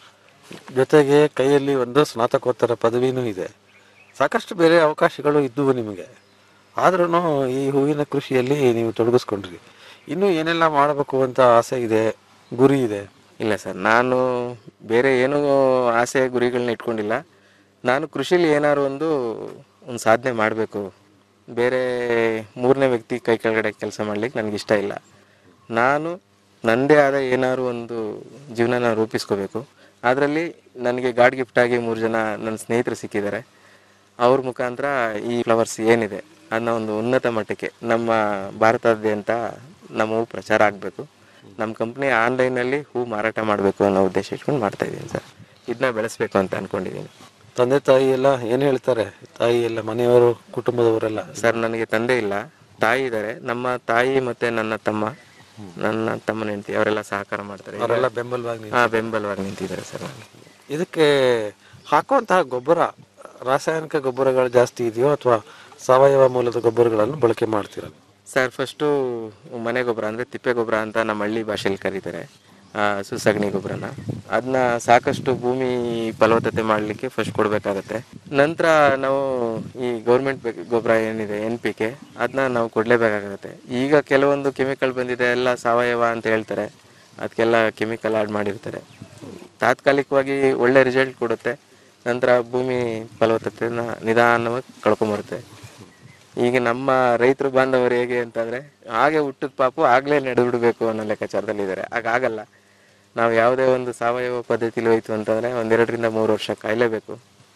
ಜೊತೆಗೆ ಕೈಯಲ್ಲಿ ಒಂದು ಸ್ನಾತಕೋತ್ತರ ಪದವಿನೂ ಇದೆ ಸಾಕಷ್ಟು ಬೇರೆ ಅವಕಾಶಗಳು ಇದ್ದುವು ನಿಮಗೆ ಆದ್ರೂ ಈ ಹೂವಿನ ಕೃಷಿಯಲ್ಲಿ ನೀವು ತೊಡಗಿಸ್ಕೊಂಡ್ರಿ ಇನ್ನೂ ಏನೆಲ್ಲ ಮಾಡಬೇಕು ಅಂತ ಆಸೆ ಇದೆ ಗುರಿ ಇದೆ ಇಲ್ಲ ಸರ್ ನಾನು ಬೇರೆ ಏನೂ ಆಸೆ ಗುರಿಗಳನ್ನ ಇಟ್ಕೊಂಡಿಲ್ಲ ನಾನು ಕೃಷಿಲಿ ಏನಾದ್ರು ಒಂದು ಒಂದು ಸಾಧನೆ ಮಾಡಬೇಕು ಬೇರೆ ಮೂರನೇ ವ್ಯಕ್ತಿ ಕೈ ಕೆಳಗಡೆ ಕೆಲಸ ಮಾಡ್ಲಿಕ್ಕೆ ನನಗೆ ಇಷ್ಟ ಇಲ್ಲ ನಾನು ನನ್ನದೇ ಆದ ಏನಾದ್ರು ಒಂದು ಜೀವನನ ರೂಪಿಸ್ಕೋಬೇಕು ಅದರಲ್ಲಿ ನನಗೆ ಗಾಡ್ ಗಿಫ್ಟ್ ಆಗಿ ಮೂರು ಜನ ನನ್ನ ಸ್ನೇಹಿತರು ಸಿಕ್ಕಿದ್ದಾರೆ ಅವ್ರ ಮುಖಾಂತರ ಈ ಫ್ಲವರ್ಸ್ ಏನಿದೆ ಅದನ್ನ ಒಂದು ಉನ್ನತ ಮಟ್ಟಕ್ಕೆ ನಮ್ಮ ಭಾರತಾದ್ಯಂತ ನಮ್ಮ ಹೂ ಪ್ರಚಾರ ಆಗಬೇಕು ನಮ್ಮ ಕಂಪ್ನಿ ಆನ್ಲೈನಲ್ಲಿ ಹೂ ಮಾರಾಟ ಮಾಡಬೇಕು ಅನ್ನೋ ಉದ್ದೇಶ ಇಟ್ಕೊಂಡು ಮಾಡ್ತಾ ಇದ್ದೀನಿ ಸರ್ ಇದನ್ನ ಬೆಳೆಸ್ಬೇಕು ಅಂತ ಅನ್ಕೊಂಡಿದ್ದೀನಿ ತಂದೆ ತಾಯಿ ಎಲ್ಲ ಏನು ಹೇಳ್ತಾರೆ ತಾಯಿ ಎಲ್ಲ ಮನೆಯವರು ಕುಟುಂಬದವರೆಲ್ಲ ಸರ್ ನನಗೆ ತಂದೆ ಇಲ್ಲ ತಾಯಿ ಇದ್ದಾರೆ ನಮ್ಮ ತಾಯಿ ಮತ್ತೆ ನನ್ನ ತಮ್ಮ ನನ್ನ ತಮ್ಮನ ಹೆಂಡತಿ ಅವರೆಲ್ಲ ಸಹಕಾರ ಮಾಡ್ತಾರೆ ಅವರೆಲ್ಲ ಬೆಂಬಲವಾಗಿ ಹಾ ಬೆಂಬಲವಾಗಿ ನಿಂತಿದ್ದಾರೆ ಸರ್ ನನಗೆ ಇದಕ್ಕೆ ಹಾಕುವಂತಹ ಗೊಬ್ಬರ ರಾಸಾಯನಿಕ ಗೊಬ್ಬರಗಳು ಜಾಸ್ತಿ ಇದೆಯೋ ಅಥವಾ ಸಾವಯವ ಮೂಲದ ಗೊಬ್ಬರಗಳನ್ನು ಬಳಕೆ ಮಾಡ್ತೀರ ಸರ್ ಫಸ್ಟು ಮನೆ ಗೊಬ್ಬರ ಅಂದರೆ ತಿಪ್ಪೆ ಗೊಬ್ಬರ ಅಂತ ನಮ್ಮ ಹಳ್ಳಿ ಭಾಷೆಯಲ್ಲಿ ಕರೀತಾರೆ ಆ, ಸುಸಗಣಿ ಗೊಬ್ಬರನ ಅದನ್ನ ಸಾಕಷ್ಟು ಭೂಮಿ ಫಲವತ್ತತೆ ಮಾಡಲಿಕ್ಕೆ ಫಸ್ಟ್ ಕೊಡಬೇಕಾಗತ್ತೆ ನಂತರ ನಾವು ಈ ಗೌರ್ಮೆಂಟ್ ಗೊಬ್ಬರ ಏನಿದೆ ಎನ್ ಪಿ ಕೆ ಅದನ್ನ ನಾವು ಕೊಡಲೇಬೇಕಾಗತ್ತೆ ಈಗ ಕೆಲವೊಂದು ಕೆಮಿಕಲ್ ಬಂದಿದೆ ಎಲ್ಲ ಸಾವಯವ ಅಂತ ಹೇಳ್ತಾರೆ ಅದಕ್ಕೆಲ್ಲ ಕೆಮಿಕಲ್ ಆಡ್ ಮಾಡಿರ್ತಾರೆ ತಾತ್ಕಾಲಿಕವಾಗಿ ಒಳ್ಳೆ ರಿಸಲ್ಟ್ ಕೊಡುತ್ತೆ ನಂತರ ಭೂಮಿ ಫಲವತ್ತತೆನ ನಿಧಾನವಾಗಿ ಕಳ್ಕೊಂಬರುತ್ತೆ ಈಗ ನಮ್ಮ ರೈತರು ಬಾಂಧವರು ಹೇಗೆ ಅಂತಂದ್ರೆ ಹಾಗೆ ಹುಟ್ಟಿದ ಪಾಪು ಆಗ್ಲೇ ನಡೆದ್ಬಿಡ್ಬೇಕು ಅನ್ನೋ ಲೆಕ್ಕಾಚಾರದಲ್ಲಿ ಇದ್ದಾರೆ ಹಾಗಾಗಲ್ಲ ನಾವು ಯಾವುದೇ ಒಂದು ಸಾವಯವ ಪದ್ಧತಿಲಿ ಹೋಯ್ತು ಅಂತಂದ್ರೆ ಒಂದೆರಡರಿಂದ ಮೂರು ವರ್ಷ ಕಾಯಲೇಬೇಕು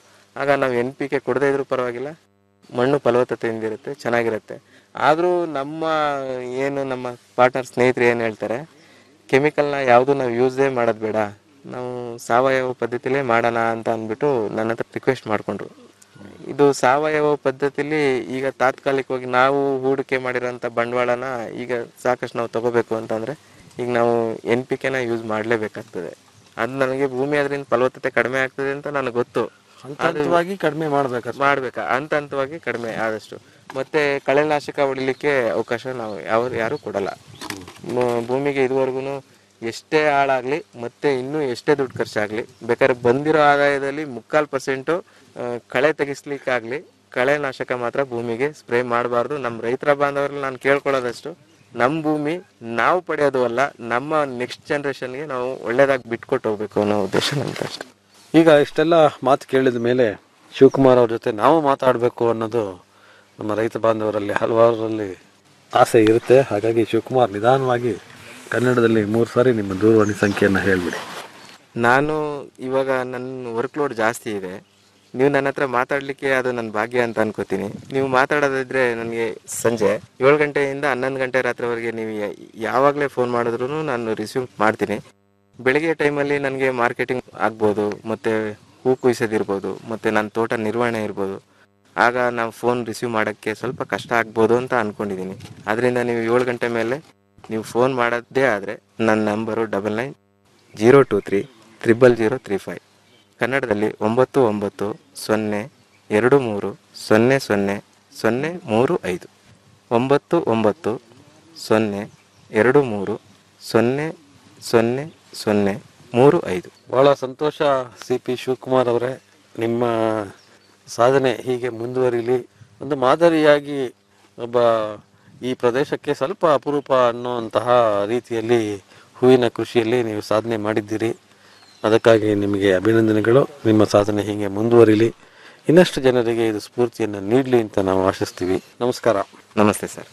ಆಗ ನಾವು ಎನ್ ಪಿ ಕೆ ಕೊಡದೇ ಇದ್ರೂ ಪರವಾಗಿಲ್ಲ ಮಣ್ಣು ಫಲವತ್ತತೆಯಿಂದ ಇರುತ್ತೆ ಚೆನ್ನಾಗಿರುತ್ತೆ ಆದರೂ ನಮ್ಮ ಏನು ನಮ್ಮ ಪಾರ್ಟ್ನರ್ ಸ್ನೇಹಿತರು ಏನು ಹೇಳ್ತಾರೆ ಕೆಮಿಕಲ್ನ ಯಾವುದು ನಾವು ಯೂಸೇ ಮಾಡೋದು ಬೇಡ ನಾವು ಸಾವಯವ ಪದ್ಧತಿಲೇ ಮಾಡೋಣ ಅಂತ ಅಂದ್ಬಿಟ್ಟು ನನ್ನ ಹತ್ರ ರಿಕ್ವೆಸ್ಟ್ ಮಾಡಿಕೊಂಡ್ರು ಇದು ಸಾವಯವ ಪದ್ಧತಿಲಿ ಈಗ ತಾತ್ಕಾಲಿಕವಾಗಿ ನಾವು ಹೂಡಿಕೆ ಮಾಡಿರೋಂಥ ಬಂಡವಾಳನ ಈಗ ಸಾಕಷ್ಟು ನಾವು ತಗೋಬೇಕು ಅಂತಂದ್ರೆ ಈಗ ನಾವು ಎನ್ ಪಿ ಕೆನ ಯೂಸ್ ಮಾಡಲೇಬೇಕಾಗ್ತದೆ ಅದು ನನಗೆ ಭೂಮಿ ಅದರಿಂದ ಫಲವತ್ತತೆ ಕಡಿಮೆ ಆಗ್ತದೆ ಅಂತ ನನಗೆ ಗೊತ್ತು ಹಂತ ಹಂತವಾಗಿ ಕಡಿಮೆ ಮಾಡ್ಬೇಕು ಮಾಡ್ಬೇಕಾ ಹಂತ ಹಂತವಾಗಿ ಕಡಿಮೆ ಆದಷ್ಟು ಮತ್ತೆ ಕಳೆನಾಶಕ ಹೊಡಿಲಿಕ್ಕೆ ಅವಕಾಶ ನಾವು ಯಾವ ಯಾರು ಕೊಡಲ್ಲ ಮ- ಭೂಮಿಗೆ ಇದುವರೆಗೂ ಎಷ್ಟೇ ಹಾಳಾಗ್ಲಿ ಮತ್ತೆ ಇನ್ನೂ ಎಷ್ಟೇ ದುಡ್ಡು ಖರ್ಚಾಗ್ಲಿ ಬೇಕಾದ್ರೆ ಬಂದಿರೋ ಆದಾಯದಲ್ಲಿ ಮುಕ್ಕಾಲು ಪರ್ಸೆಂಟು ಕಳೆ ತೆಗಿಸ್ಲಿಕ್ಕಾಗ್ಲಿ ಕಳೆನಾಶಕ ಮಾತ್ರ ಭೂಮಿಗೆ ಸ್ಪ್ರೇ ಮಾಡಬಾರ್ದು ನಮ್ಮ ರೈತರ ಬಾಂಧವರಲ್ಲಿ ನಾನು ಕೇಳ್ಕೊಳ್ಳೋದಷ್ಟು ನಮ್ಮ ಭೂಮಿ ನಾವು ಪಡೆಯೋದು ಅಲ್ಲ ನಮ್ಮ ನೆಕ್ಸ್ಟ್ ಜನ್ರೇಷನ್ಗೆ ನಾವು ಒಳ್ಳೇದಾಗಿ ಬಿಟ್ಕೊಟ್ಟು ಹೋಗ್ಬೇಕು ಅನ್ನೋ ಉದ್ದೇಶ ನಂದು ಅಷ್ಟೇ ಈಗ ಇಷ್ಟೆಲ್ಲ ಮಾತು ಕೇಳಿದ ಮೇಲೆ ಶಿವಕುಮಾರ್ ಅವ್ರ ಜೊತೆ ನಾವು ಮಾತಾಡಬೇಕು ಅನ್ನೋದು ನಮ್ಮ ರೈತ ಬಾಂಧವರಲ್ಲಿ ಹಲವಾರಲ್ಲಿ ಆಸೆ ಇರುತ್ತೆ ಹಾಗಾಗಿ ಶಿವಕುಮಾರ್ ನಿಧಾನವಾಗಿ ಕನ್ನಡದಲ್ಲಿ ಮೂರು ಸಾರಿ ನಿಮ್ಮ ದೂರವಾಣಿ ಸಂಖ್ಯೆಯನ್ನು ಹೇಳ್ಬಿಡಿ ನಾನು ಇವಾಗ ನನ್ನ ವರ್ಕ್ ಲೋಡ್ ಜಾಸ್ತಿ ಇದೆ ನೀವು ನನ್ನ ಹತ್ರ ಮಾತಾಡಲಿಕ್ಕೆ ಅದು ನನ್ನ ಭಾಗ್ಯ ಅಂತ ಅನ್ಕೋತೀನಿ ನೀವು ಮಾತಾಡೋದಿದ್ರೆ ನನಗೆ ಸಂಜೆ ಏಳು ಗಂಟೆಯಿಂದ ಹನ್ನೊಂದು ಗಂಟೆ ರಾತ್ರಿವರೆಗೆ ನೀವು ಯಾ- ಯಾವಾಗಲೇ ಫೋನ್ ಮಾಡಿದ್ರು ನಾನು ರಿಸೀವ್ ಮಾಡ್ತೀನಿ ಬೆಳಿಗ್ಗೆ ಟೈಮಲ್ಲಿ ನನಗೆ ಮಾರ್ಕೆಟಿಂಗ್ ಆಗ್ಬೋದು ಮತ್ತು ಹೂ ಕುಯ್ಸೋದಿರ್ಬೋದು ಮತ್ತು ನನ್ನ ತೋಟ ನಿರ್ವಹಣೆ ಇರ್ಬೋದು ಆಗ ನಾವು ಫೋನ್ ರಿಸೀವ್ ಮಾಡೋಕ್ಕೆ ಸ್ವಲ್ಪ ಕಷ್ಟ ಆಗ್ಬೋದು ಅಂತ ಅಂದ್ಕೊಂಡಿದ್ದೀನಿ ಅದರಿಂದ ನೀವು ಏಳು ಗಂಟೆ ಮೇಲೆ ನೀವು ಫೋನ್ ಮಾಡೋದೇ ಆದರೆ ನನ್ನ number double nine zero two three triple zero three five ಕನ್ನಡದಲ್ಲಿ ಒಂಬತ್ತು ಒಂಬತ್ತು ಸೊನ್ನೆ ಎರಡು ಮೂರು ಸೊನ್ನೆ ಸೊನ್ನೆ ಸೊನ್ನೆ ಮೂರು ಐದು ಒಂಬತ್ತು ಒಂಬತ್ತು ಸೊನ್ನೆ ಎರಡು ಮೂರು ಸೊನ್ನೆ ಸೊನ್ನೆ ಸೊನ್ನೆ ಮೂರು ಐದು ಬಹಳ ಸಂತೋಷ ಸಿ ಪಿ ಶಿವಕುಮಾರ್ ಅವರೇ ನಿಮ್ಮ ಸಾಧನೆ ಹೀಗೆ ಮುಂದುವರಿಲಿ ಒಂದು ಮಾದರಿಯಾಗಿ ಒಬ್ಬ ಈ ಪ್ರದೇಶಕ್ಕೆ ಸ್ವಲ್ಪ ಅಪರೂಪ ಅನ್ನುವಂತಹ ರೀತಿಯಲ್ಲಿ ಹೂವಿನ ಕೃಷಿಯಲ್ಲಿ ನೀವು ಸಾಧನೆ ಮಾಡಿದ್ದೀರಿ ಅದಕ್ಕಾಗಿ ನಿಮಗೆ ಅಭಿನಂದನೆಗಳು ನಿಮ್ಮ ಸಾಧನೆ ಹೀಗೆ ಮುಂದುವರಿಲಿ ಇನ್ನಷ್ಟು ಜನರಿಗೆ ಇದು ಸ್ಫೂರ್ತಿಯನ್ನು ನೀಡಲಿ ಅಂತ ನಾವು ಆಶಿಸ್ತೀವಿ ನಮಸ್ಕಾರ ನಮಸ್ತೆ ಸರ್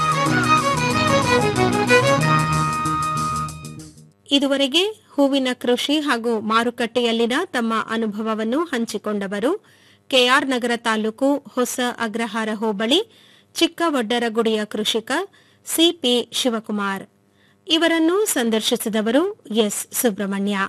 ಇದುವರೆಗೆ ಹೂವಿನ ಕೃಷಿ ಹಾಗೂ ಮಾರುಕಟ್ಟೆಯಲ್ಲಿನ ತಮ್ಮ ಅನುಭವವನ್ನು ಹಂಚಿಕೊಂಡವರು ಕೆಆರ್ ನಗರ ತಾಲೂಕು ಹೊಸ ಅಗ್ರಹಾರ ಹೋಬಳಿ ಚಿಕ್ಕವಡ್ಡರಗುಡಿಯ ಕೃಷಿಕ ಸಿಪಿ ಶಿವಕುಮಾರ್ ಇವರನ್ನು ಸಂದರ್ಶಿಸಿದವರು ಎಸ್ ಸುಬ್ರಹ್ಮಣ್ಯ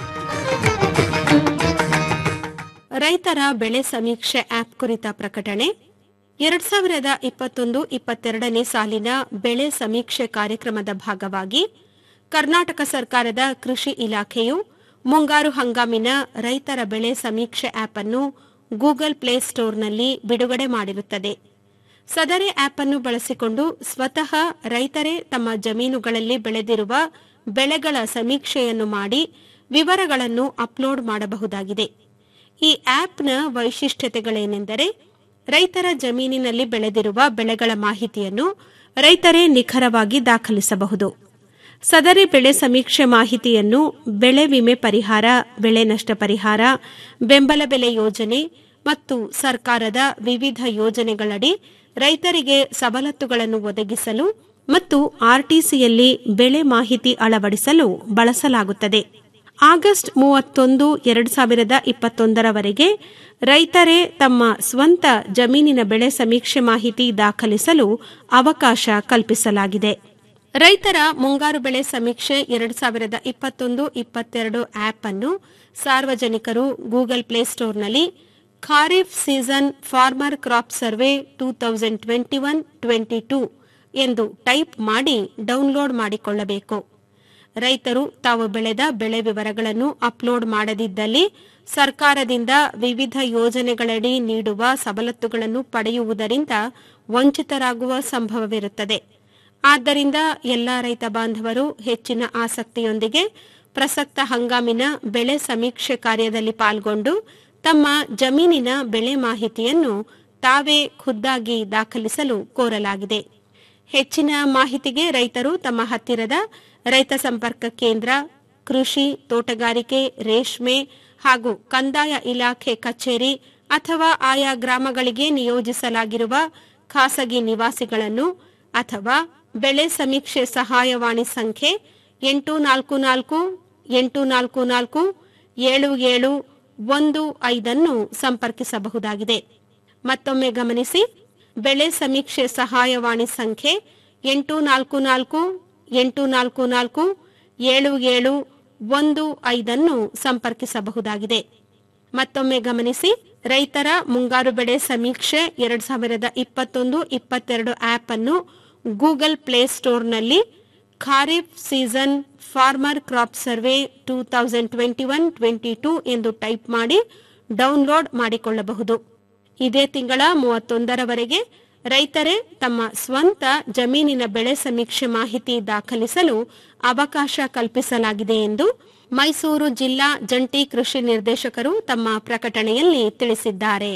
ರೈತರ ಬೆಳೆ ಸಮೀಕ್ಷೆ ಆಪ್ ಕುರಿತ ಪ್ರಕಟಣೆ ಎರಡ್ ಸಾವಿರದ ಇಪ್ಪತ್ತೊಂದು ಇಪ್ಪತ್ತೆರಡನೇ ಸಾಲಿನ ಬೆಳೆ ಸಮೀಕ್ಷೆ ಕಾರ್ಯಕ್ರಮದ ಭಾಗವಾಗಿ ಕರ್ನಾಟಕ ಸರ್ಕಾರದ ಕೃಷಿ ಇಲಾಖೆಯು ಮುಂಗಾರು ಹಂಗಾಮಿನ ರೈತರ ಬೆಳೆ ಸಮೀಕ್ಷೆ ಆಪ್ ಅನ್ನು ಗೂಗಲ್ ಪ್ಲೇ ಸ್ಟೋರ್ನಲ್ಲಿ ಬಿಡುಗಡೆ ಮಾಡಿರುತ್ತದೆ ಸದರಿ ಆಪ್ ಅನ್ನು ಬಳಸಿಕೊಂಡು ಸ್ವತಃ ರೈತರೇ ತಮ್ಮ ಜಮೀನುಗಳಲ್ಲಿ ಬೆಳೆದಿರುವ ಬೆಳೆಗಳ ಸಮೀಕ್ಷೆಯನ್ನು ಮಾಡಿ ವಿವರಗಳನ್ನು ಅಪ್ಲೋಡ್ ಮಾಡಬಹುದಾಗಿದೆ ಈ ಆಪ್ನ ವೈಶಿಷ್ಟ್ಯತೆಗಳೇನೆಂದರೆ ರೈತರ ಜಮೀನಿನಲ್ಲಿ ಬೆಳೆದಿರುವ ಬೆಳೆಗಳ ಮಾಹಿತಿಯನ್ನು ರೈತರೇ ನಿಖರವಾಗಿ ದಾಖಲಿಸಬಹುದು ಸದರಿ ಬೆಳೆ ಸಮೀಕ್ಷೆ ಮಾಹಿತಿಯನ್ನು ಬೆಳೆ ವಿಮೆ ಪರಿಹಾರ ಬೆಳೆ ನಷ್ಟ ಪರಿಹಾರ ಬೆಂಬಲ ಬೆಲೆ ಯೋಜನೆ ಮತ್ತು ಸರ್ಕಾರದ ವಿವಿಧ ಯೋಜನೆಗಳಡಿ ರೈತರಿಗೆ ಸವಲತ್ತುಗಳನ್ನು ಒದಗಿಸಲು ಮತ್ತು ಆರ್ಟಿಸಿಯಲ್ಲಿ ಬೆಳೆ ಮಾಹಿತಿ ಅಳವಡಿಸಲು ಬಳಸಲಾಗುತ್ತದೆ ಆಗಸ್ಟ್ ಮೂವತ್ತೊಂದು ಎರಡು ಸಾವಿರದ ಇಪ್ಪತ್ತೊಂದರವರೆಗೆ ರೈತರೇ ತಮ್ಮ ಸ್ವಂತ ಜಮೀನಿನ ಬೆಳೆ ಸಮೀಕ್ಷೆ ಮಾಹಿತಿ ದಾಖಲಿಸಲು ಅವಕಾಶ ಕಲ್ಪಿಸಲಾಗಿದೆ ರೈತರ ಮುಂಗಾರು ಬೆಳೆ ಸಮೀಕ್ಷೆ ಎರಡು ಸಾವಿರದ ಇಪ್ಪತ್ತೊಂದು ಇಪ್ಪತ್ತೆರಡು ಆಪ್ ಅನ್ನು ಸಾರ್ವಜನಿಕರು ಗೂಗಲ್ ಪ್ಲೇಸ್ಟೋರ್ನಲ್ಲಿ kharif season farmer crop survey two thousand twenty one twenty two ಎಂದು ಟೈಪ್ ಮಾಡಿ ಡೌನ್ಲೋಡ್ ಮಾಡಿಕೊಳ್ಳಬೇಕು ರೈತರು ತಾವು ಬೆಳೆದ ಬೆಳೆ ವಿವರಗಳನ್ನು ಅಪ್ಲೋಡ್ ಮಾಡದಿದ್ದಲ್ಲಿ ಸರ್ಕಾರದಿಂದ ವಿವಿಧ ಯೋಜನೆಗಳಡಿ ನೀಡುವ ಸವಲತ್ತುಗಳನ್ನು ಪಡೆಯುವುದರಿಂದ ವಂಚಿತರಾಗುವ ಸಂಭವವಿರುತ್ತದೆ ಆದ್ದರಿಂದ ಎಲ್ಲಾ ರೈತ ಬಾಂಧವರು ಹೆಚ್ಚಿನ ಆಸಕ್ತಿಯೊಂದಿಗೆ ಪ್ರಸಕ್ತ ಹಂಗಾಮಿನ ಬೆಳೆ ಸಮೀಕ್ಷೆ ಕಾರ್ಯದಲ್ಲಿ ಪಾಲ್ಗೊಂಡು ತಮ್ಮ ಜಮೀನಿನ ಬೆಳೆ ಮಾಹಿತಿಯನ್ನು ತಾವೇ ಖುದ್ದಾಗಿ ದಾಖಲಿಸಲು ಕೋರಲಾಗಿದೆ ಹೆಚ್ಚಿನ ಮಾಹಿತಿಗೆ ರೈತರು ತಮ್ಮ ಹತ್ತಿರದ ರೈತ ಸಂಪರ್ಕ ಕೇಂದ್ರ ಕೃಷಿ ತೋಟಗಾರಿಕೆ ರೇಷ್ಮೆ ಹಾಗೂ ಕಂದಾಯ ಇಲಾಖೆ ಕಚೇರಿ ಅಥವಾ ಆಯಾ ಗ್ರಾಮಗಳಿಗೆ ನಿಯೋಜಿಸಲಾಗಿರುವ ಖಾಸಗಿ ನಿವಾಸಿಗಳನ್ನು ಅಥವಾ ಬೆಳೆ ಸಮೀಕ್ಷೆ ಸಹಾಯವಾಣಿ ಸಂಖ್ಯೆ ಎಂಟು ನಾಲ್ಕು ನಾಲ್ಕು ಎಂಟು ನಾಲ್ಕು ನಾಲ್ಕು ಏಳು ಏಳು ಒಂದು ಐದನ್ನು ಸಂಪರ್ಕಿಸಬಹುದಾಗಿದೆ ಮತ್ತೊಮ್ಮೆ ಗಮನಿಸಿ ಬೆಳೆ ಸಮೀಕ್ಷೆ ಸಹಾಯವಾಣಿ ಸಂಖ್ಯೆ ಎಂಟು ನಾಲ್ಕು ನಾಲ್ಕು ಎಂಟು ನಾಲ್ಕು ನಾಲ್ಕು ಏಳು ಏಳು ಒಂದು ಐದನ್ನು ಸಂಪರ್ಕಿಸಬಹುದಾಗಿದೆ ಮತ್ತೊಮ್ಮೆ ಗಮನಿಸಿ ರೈತರ ಮುಂಗಾರು ಬೆಳೆ ಸಮೀಕ್ಷೆ ಎರಡ್ ಸಾವಿರದ ಇಪ್ಪತ್ತೊಂದು ಇಪ್ಪತ್ತೆರಡು ಆಪ್ ಅನ್ನು ಗೂಗಲ್ ಪ್ಲೇಸ್ಟೋರ್ನಲ್ಲಿ kharif season farmer crop survey two thousand twenty one twenty two ಎಂದು ಟೈಪ್ ಮಾಡಿ ಡೌನ್ಲೋಡ್ ಮಾಡಿಕೊಳ್ಳಬಹುದು ಇದೇ ತಿಂಗಳ ಮೂವತ್ತೊಂದರವರೆಗೆ ರೈತರೇ ತಮ್ಮ ಸ್ವಂತ ಜಮೀನಿನ ಬೆಳೆ ಸಮೀಕ್ಷೆ ಮಾಹಿತಿ ದಾಖಲಿಸಲು ಅವಕಾಶ ಕಲ್ಪಿಸಲಾಗಿದೆ ಎಂದು ಮೈಸೂರು ಜಿಲ್ಲಾ ಜಂಟಿ ಕೃಷಿ ನಿರ್ದೇಶಕರು ತಮ್ಮ ಪ್ರಕಟಣೆಯಲ್ಲಿ ತಿಳಿಸಿದ್ದಾರೆ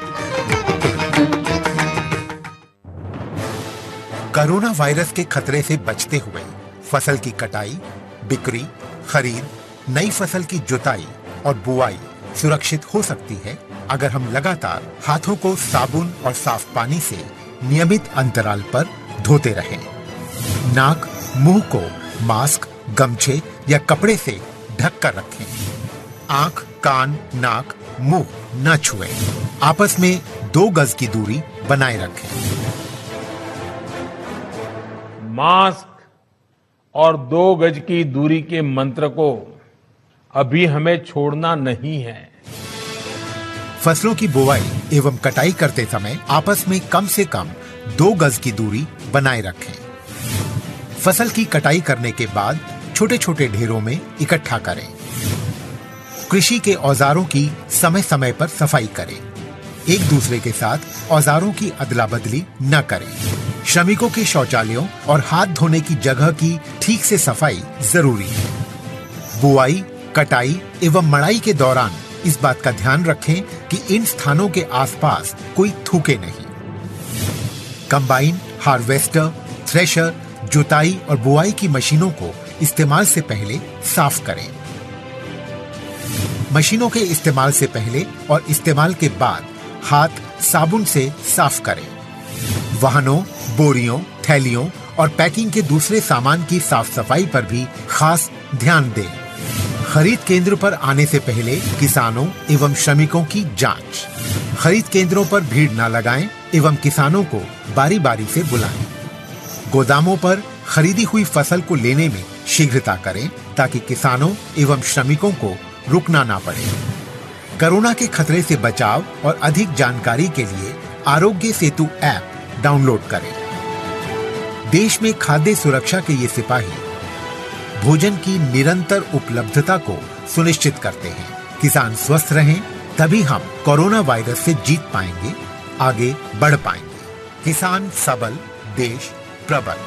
कोरोना वायरस के खतरे से बचते हुए फसल की कटाई बिक्री खरीद नई फसल की जुताई और बुआई सुरक्षित हो सकती है अगर हम लगातार हाथों को साबुन और साफ पानी से नियमित अंतराल पर धोते रहें। नाक मुंह को मास्क गमछे या कपड़े से ढक कर रखें आंख कान नाक मुंह न छुएं। आपस में दो गज की दूरी बनाए रखें मास्क और दो गज की दूरी के मंत्र को अभी हमें छोड़ना नहीं है फसलों की बुवाई एवं कटाई करते समय आपस में कम से कम दो गज की दूरी बनाए रखें फसल की कटाई करने के बाद छोटे छोटे ढेरों में इकट्ठा करें कृषि के औजारों की समय समय पर सफाई करें एक दूसरे के साथ औजारों की अदला बदली न करें श्रमिकों के शौचालयों और हाथ धोने की जगह की ठीक से सफाई जरूरी है बुआई कटाई एवं मड़ाई के दौरान इस बात का ध्यान रखें कि इन स्थानों के आसपास कोई थूके नहीं कंबाइन हार्वेस्टर थ्रेशर जुताई और बुआई की मशीनों को इस्तेमाल से पहले साफ करें मशीनों के इस्तेमाल से पहले और इस्तेमाल के बाद हाथ साबुन से साफ करें वाहनों बोरियों थैलियों और पैकिंग के दूसरे सामान की साफ सफाई पर भी खास ध्यान दें खरीद केंद्र पर आने से पहले किसानों एवं श्रमिकों की जांच खरीद केंद्रों पर भीड़ न लगाएं एवं किसानों को बारी बारी से बुलाएं गोदामों पर खरीदी हुई फसल को लेने में शीघ्रता करें ताकि किसानों एवं श्रमिकों को रुकना ना पड़े कोरोना के खतरे से बचाव और अधिक जानकारी के लिए आरोग्य सेतु ऐप डाउनलोड करें देश में खाद्य सुरक्षा के ये सिपाही भोजन की निरंतर उपलब्धता को सुनिश्चित करते हैं किसान स्वस्थ रहें तभी हम कोरोना वायरस से जीत पाएंगे आगे बढ़ पाएंगे किसान सबल देश प्रबल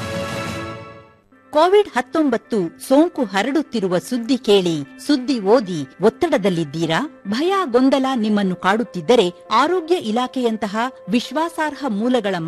ಕೋವಿಡ್ ಹತ್ತೊಂಬತ್ತು ಸೋಂಕು ಹರಡುತ್ತಿರುವ ಸುದ್ದಿ ಕೇಳಿ ಸುದ್ದಿ ಓದಿ ಒತ್ತಡದಲ್ಲಿದ್ದೀರಾ ಭಯ ಗೊಂದಲ ನಿಮ್ಮನ್ನು ಕಾಡುತ್ತಿದ್ದರೆ ಆರೋಗ್ಯ ಇಲಾಖೆಯಂತಹ ವಿಶ್ವಾಸಾರ್ಹ ಮೂಲಗಳ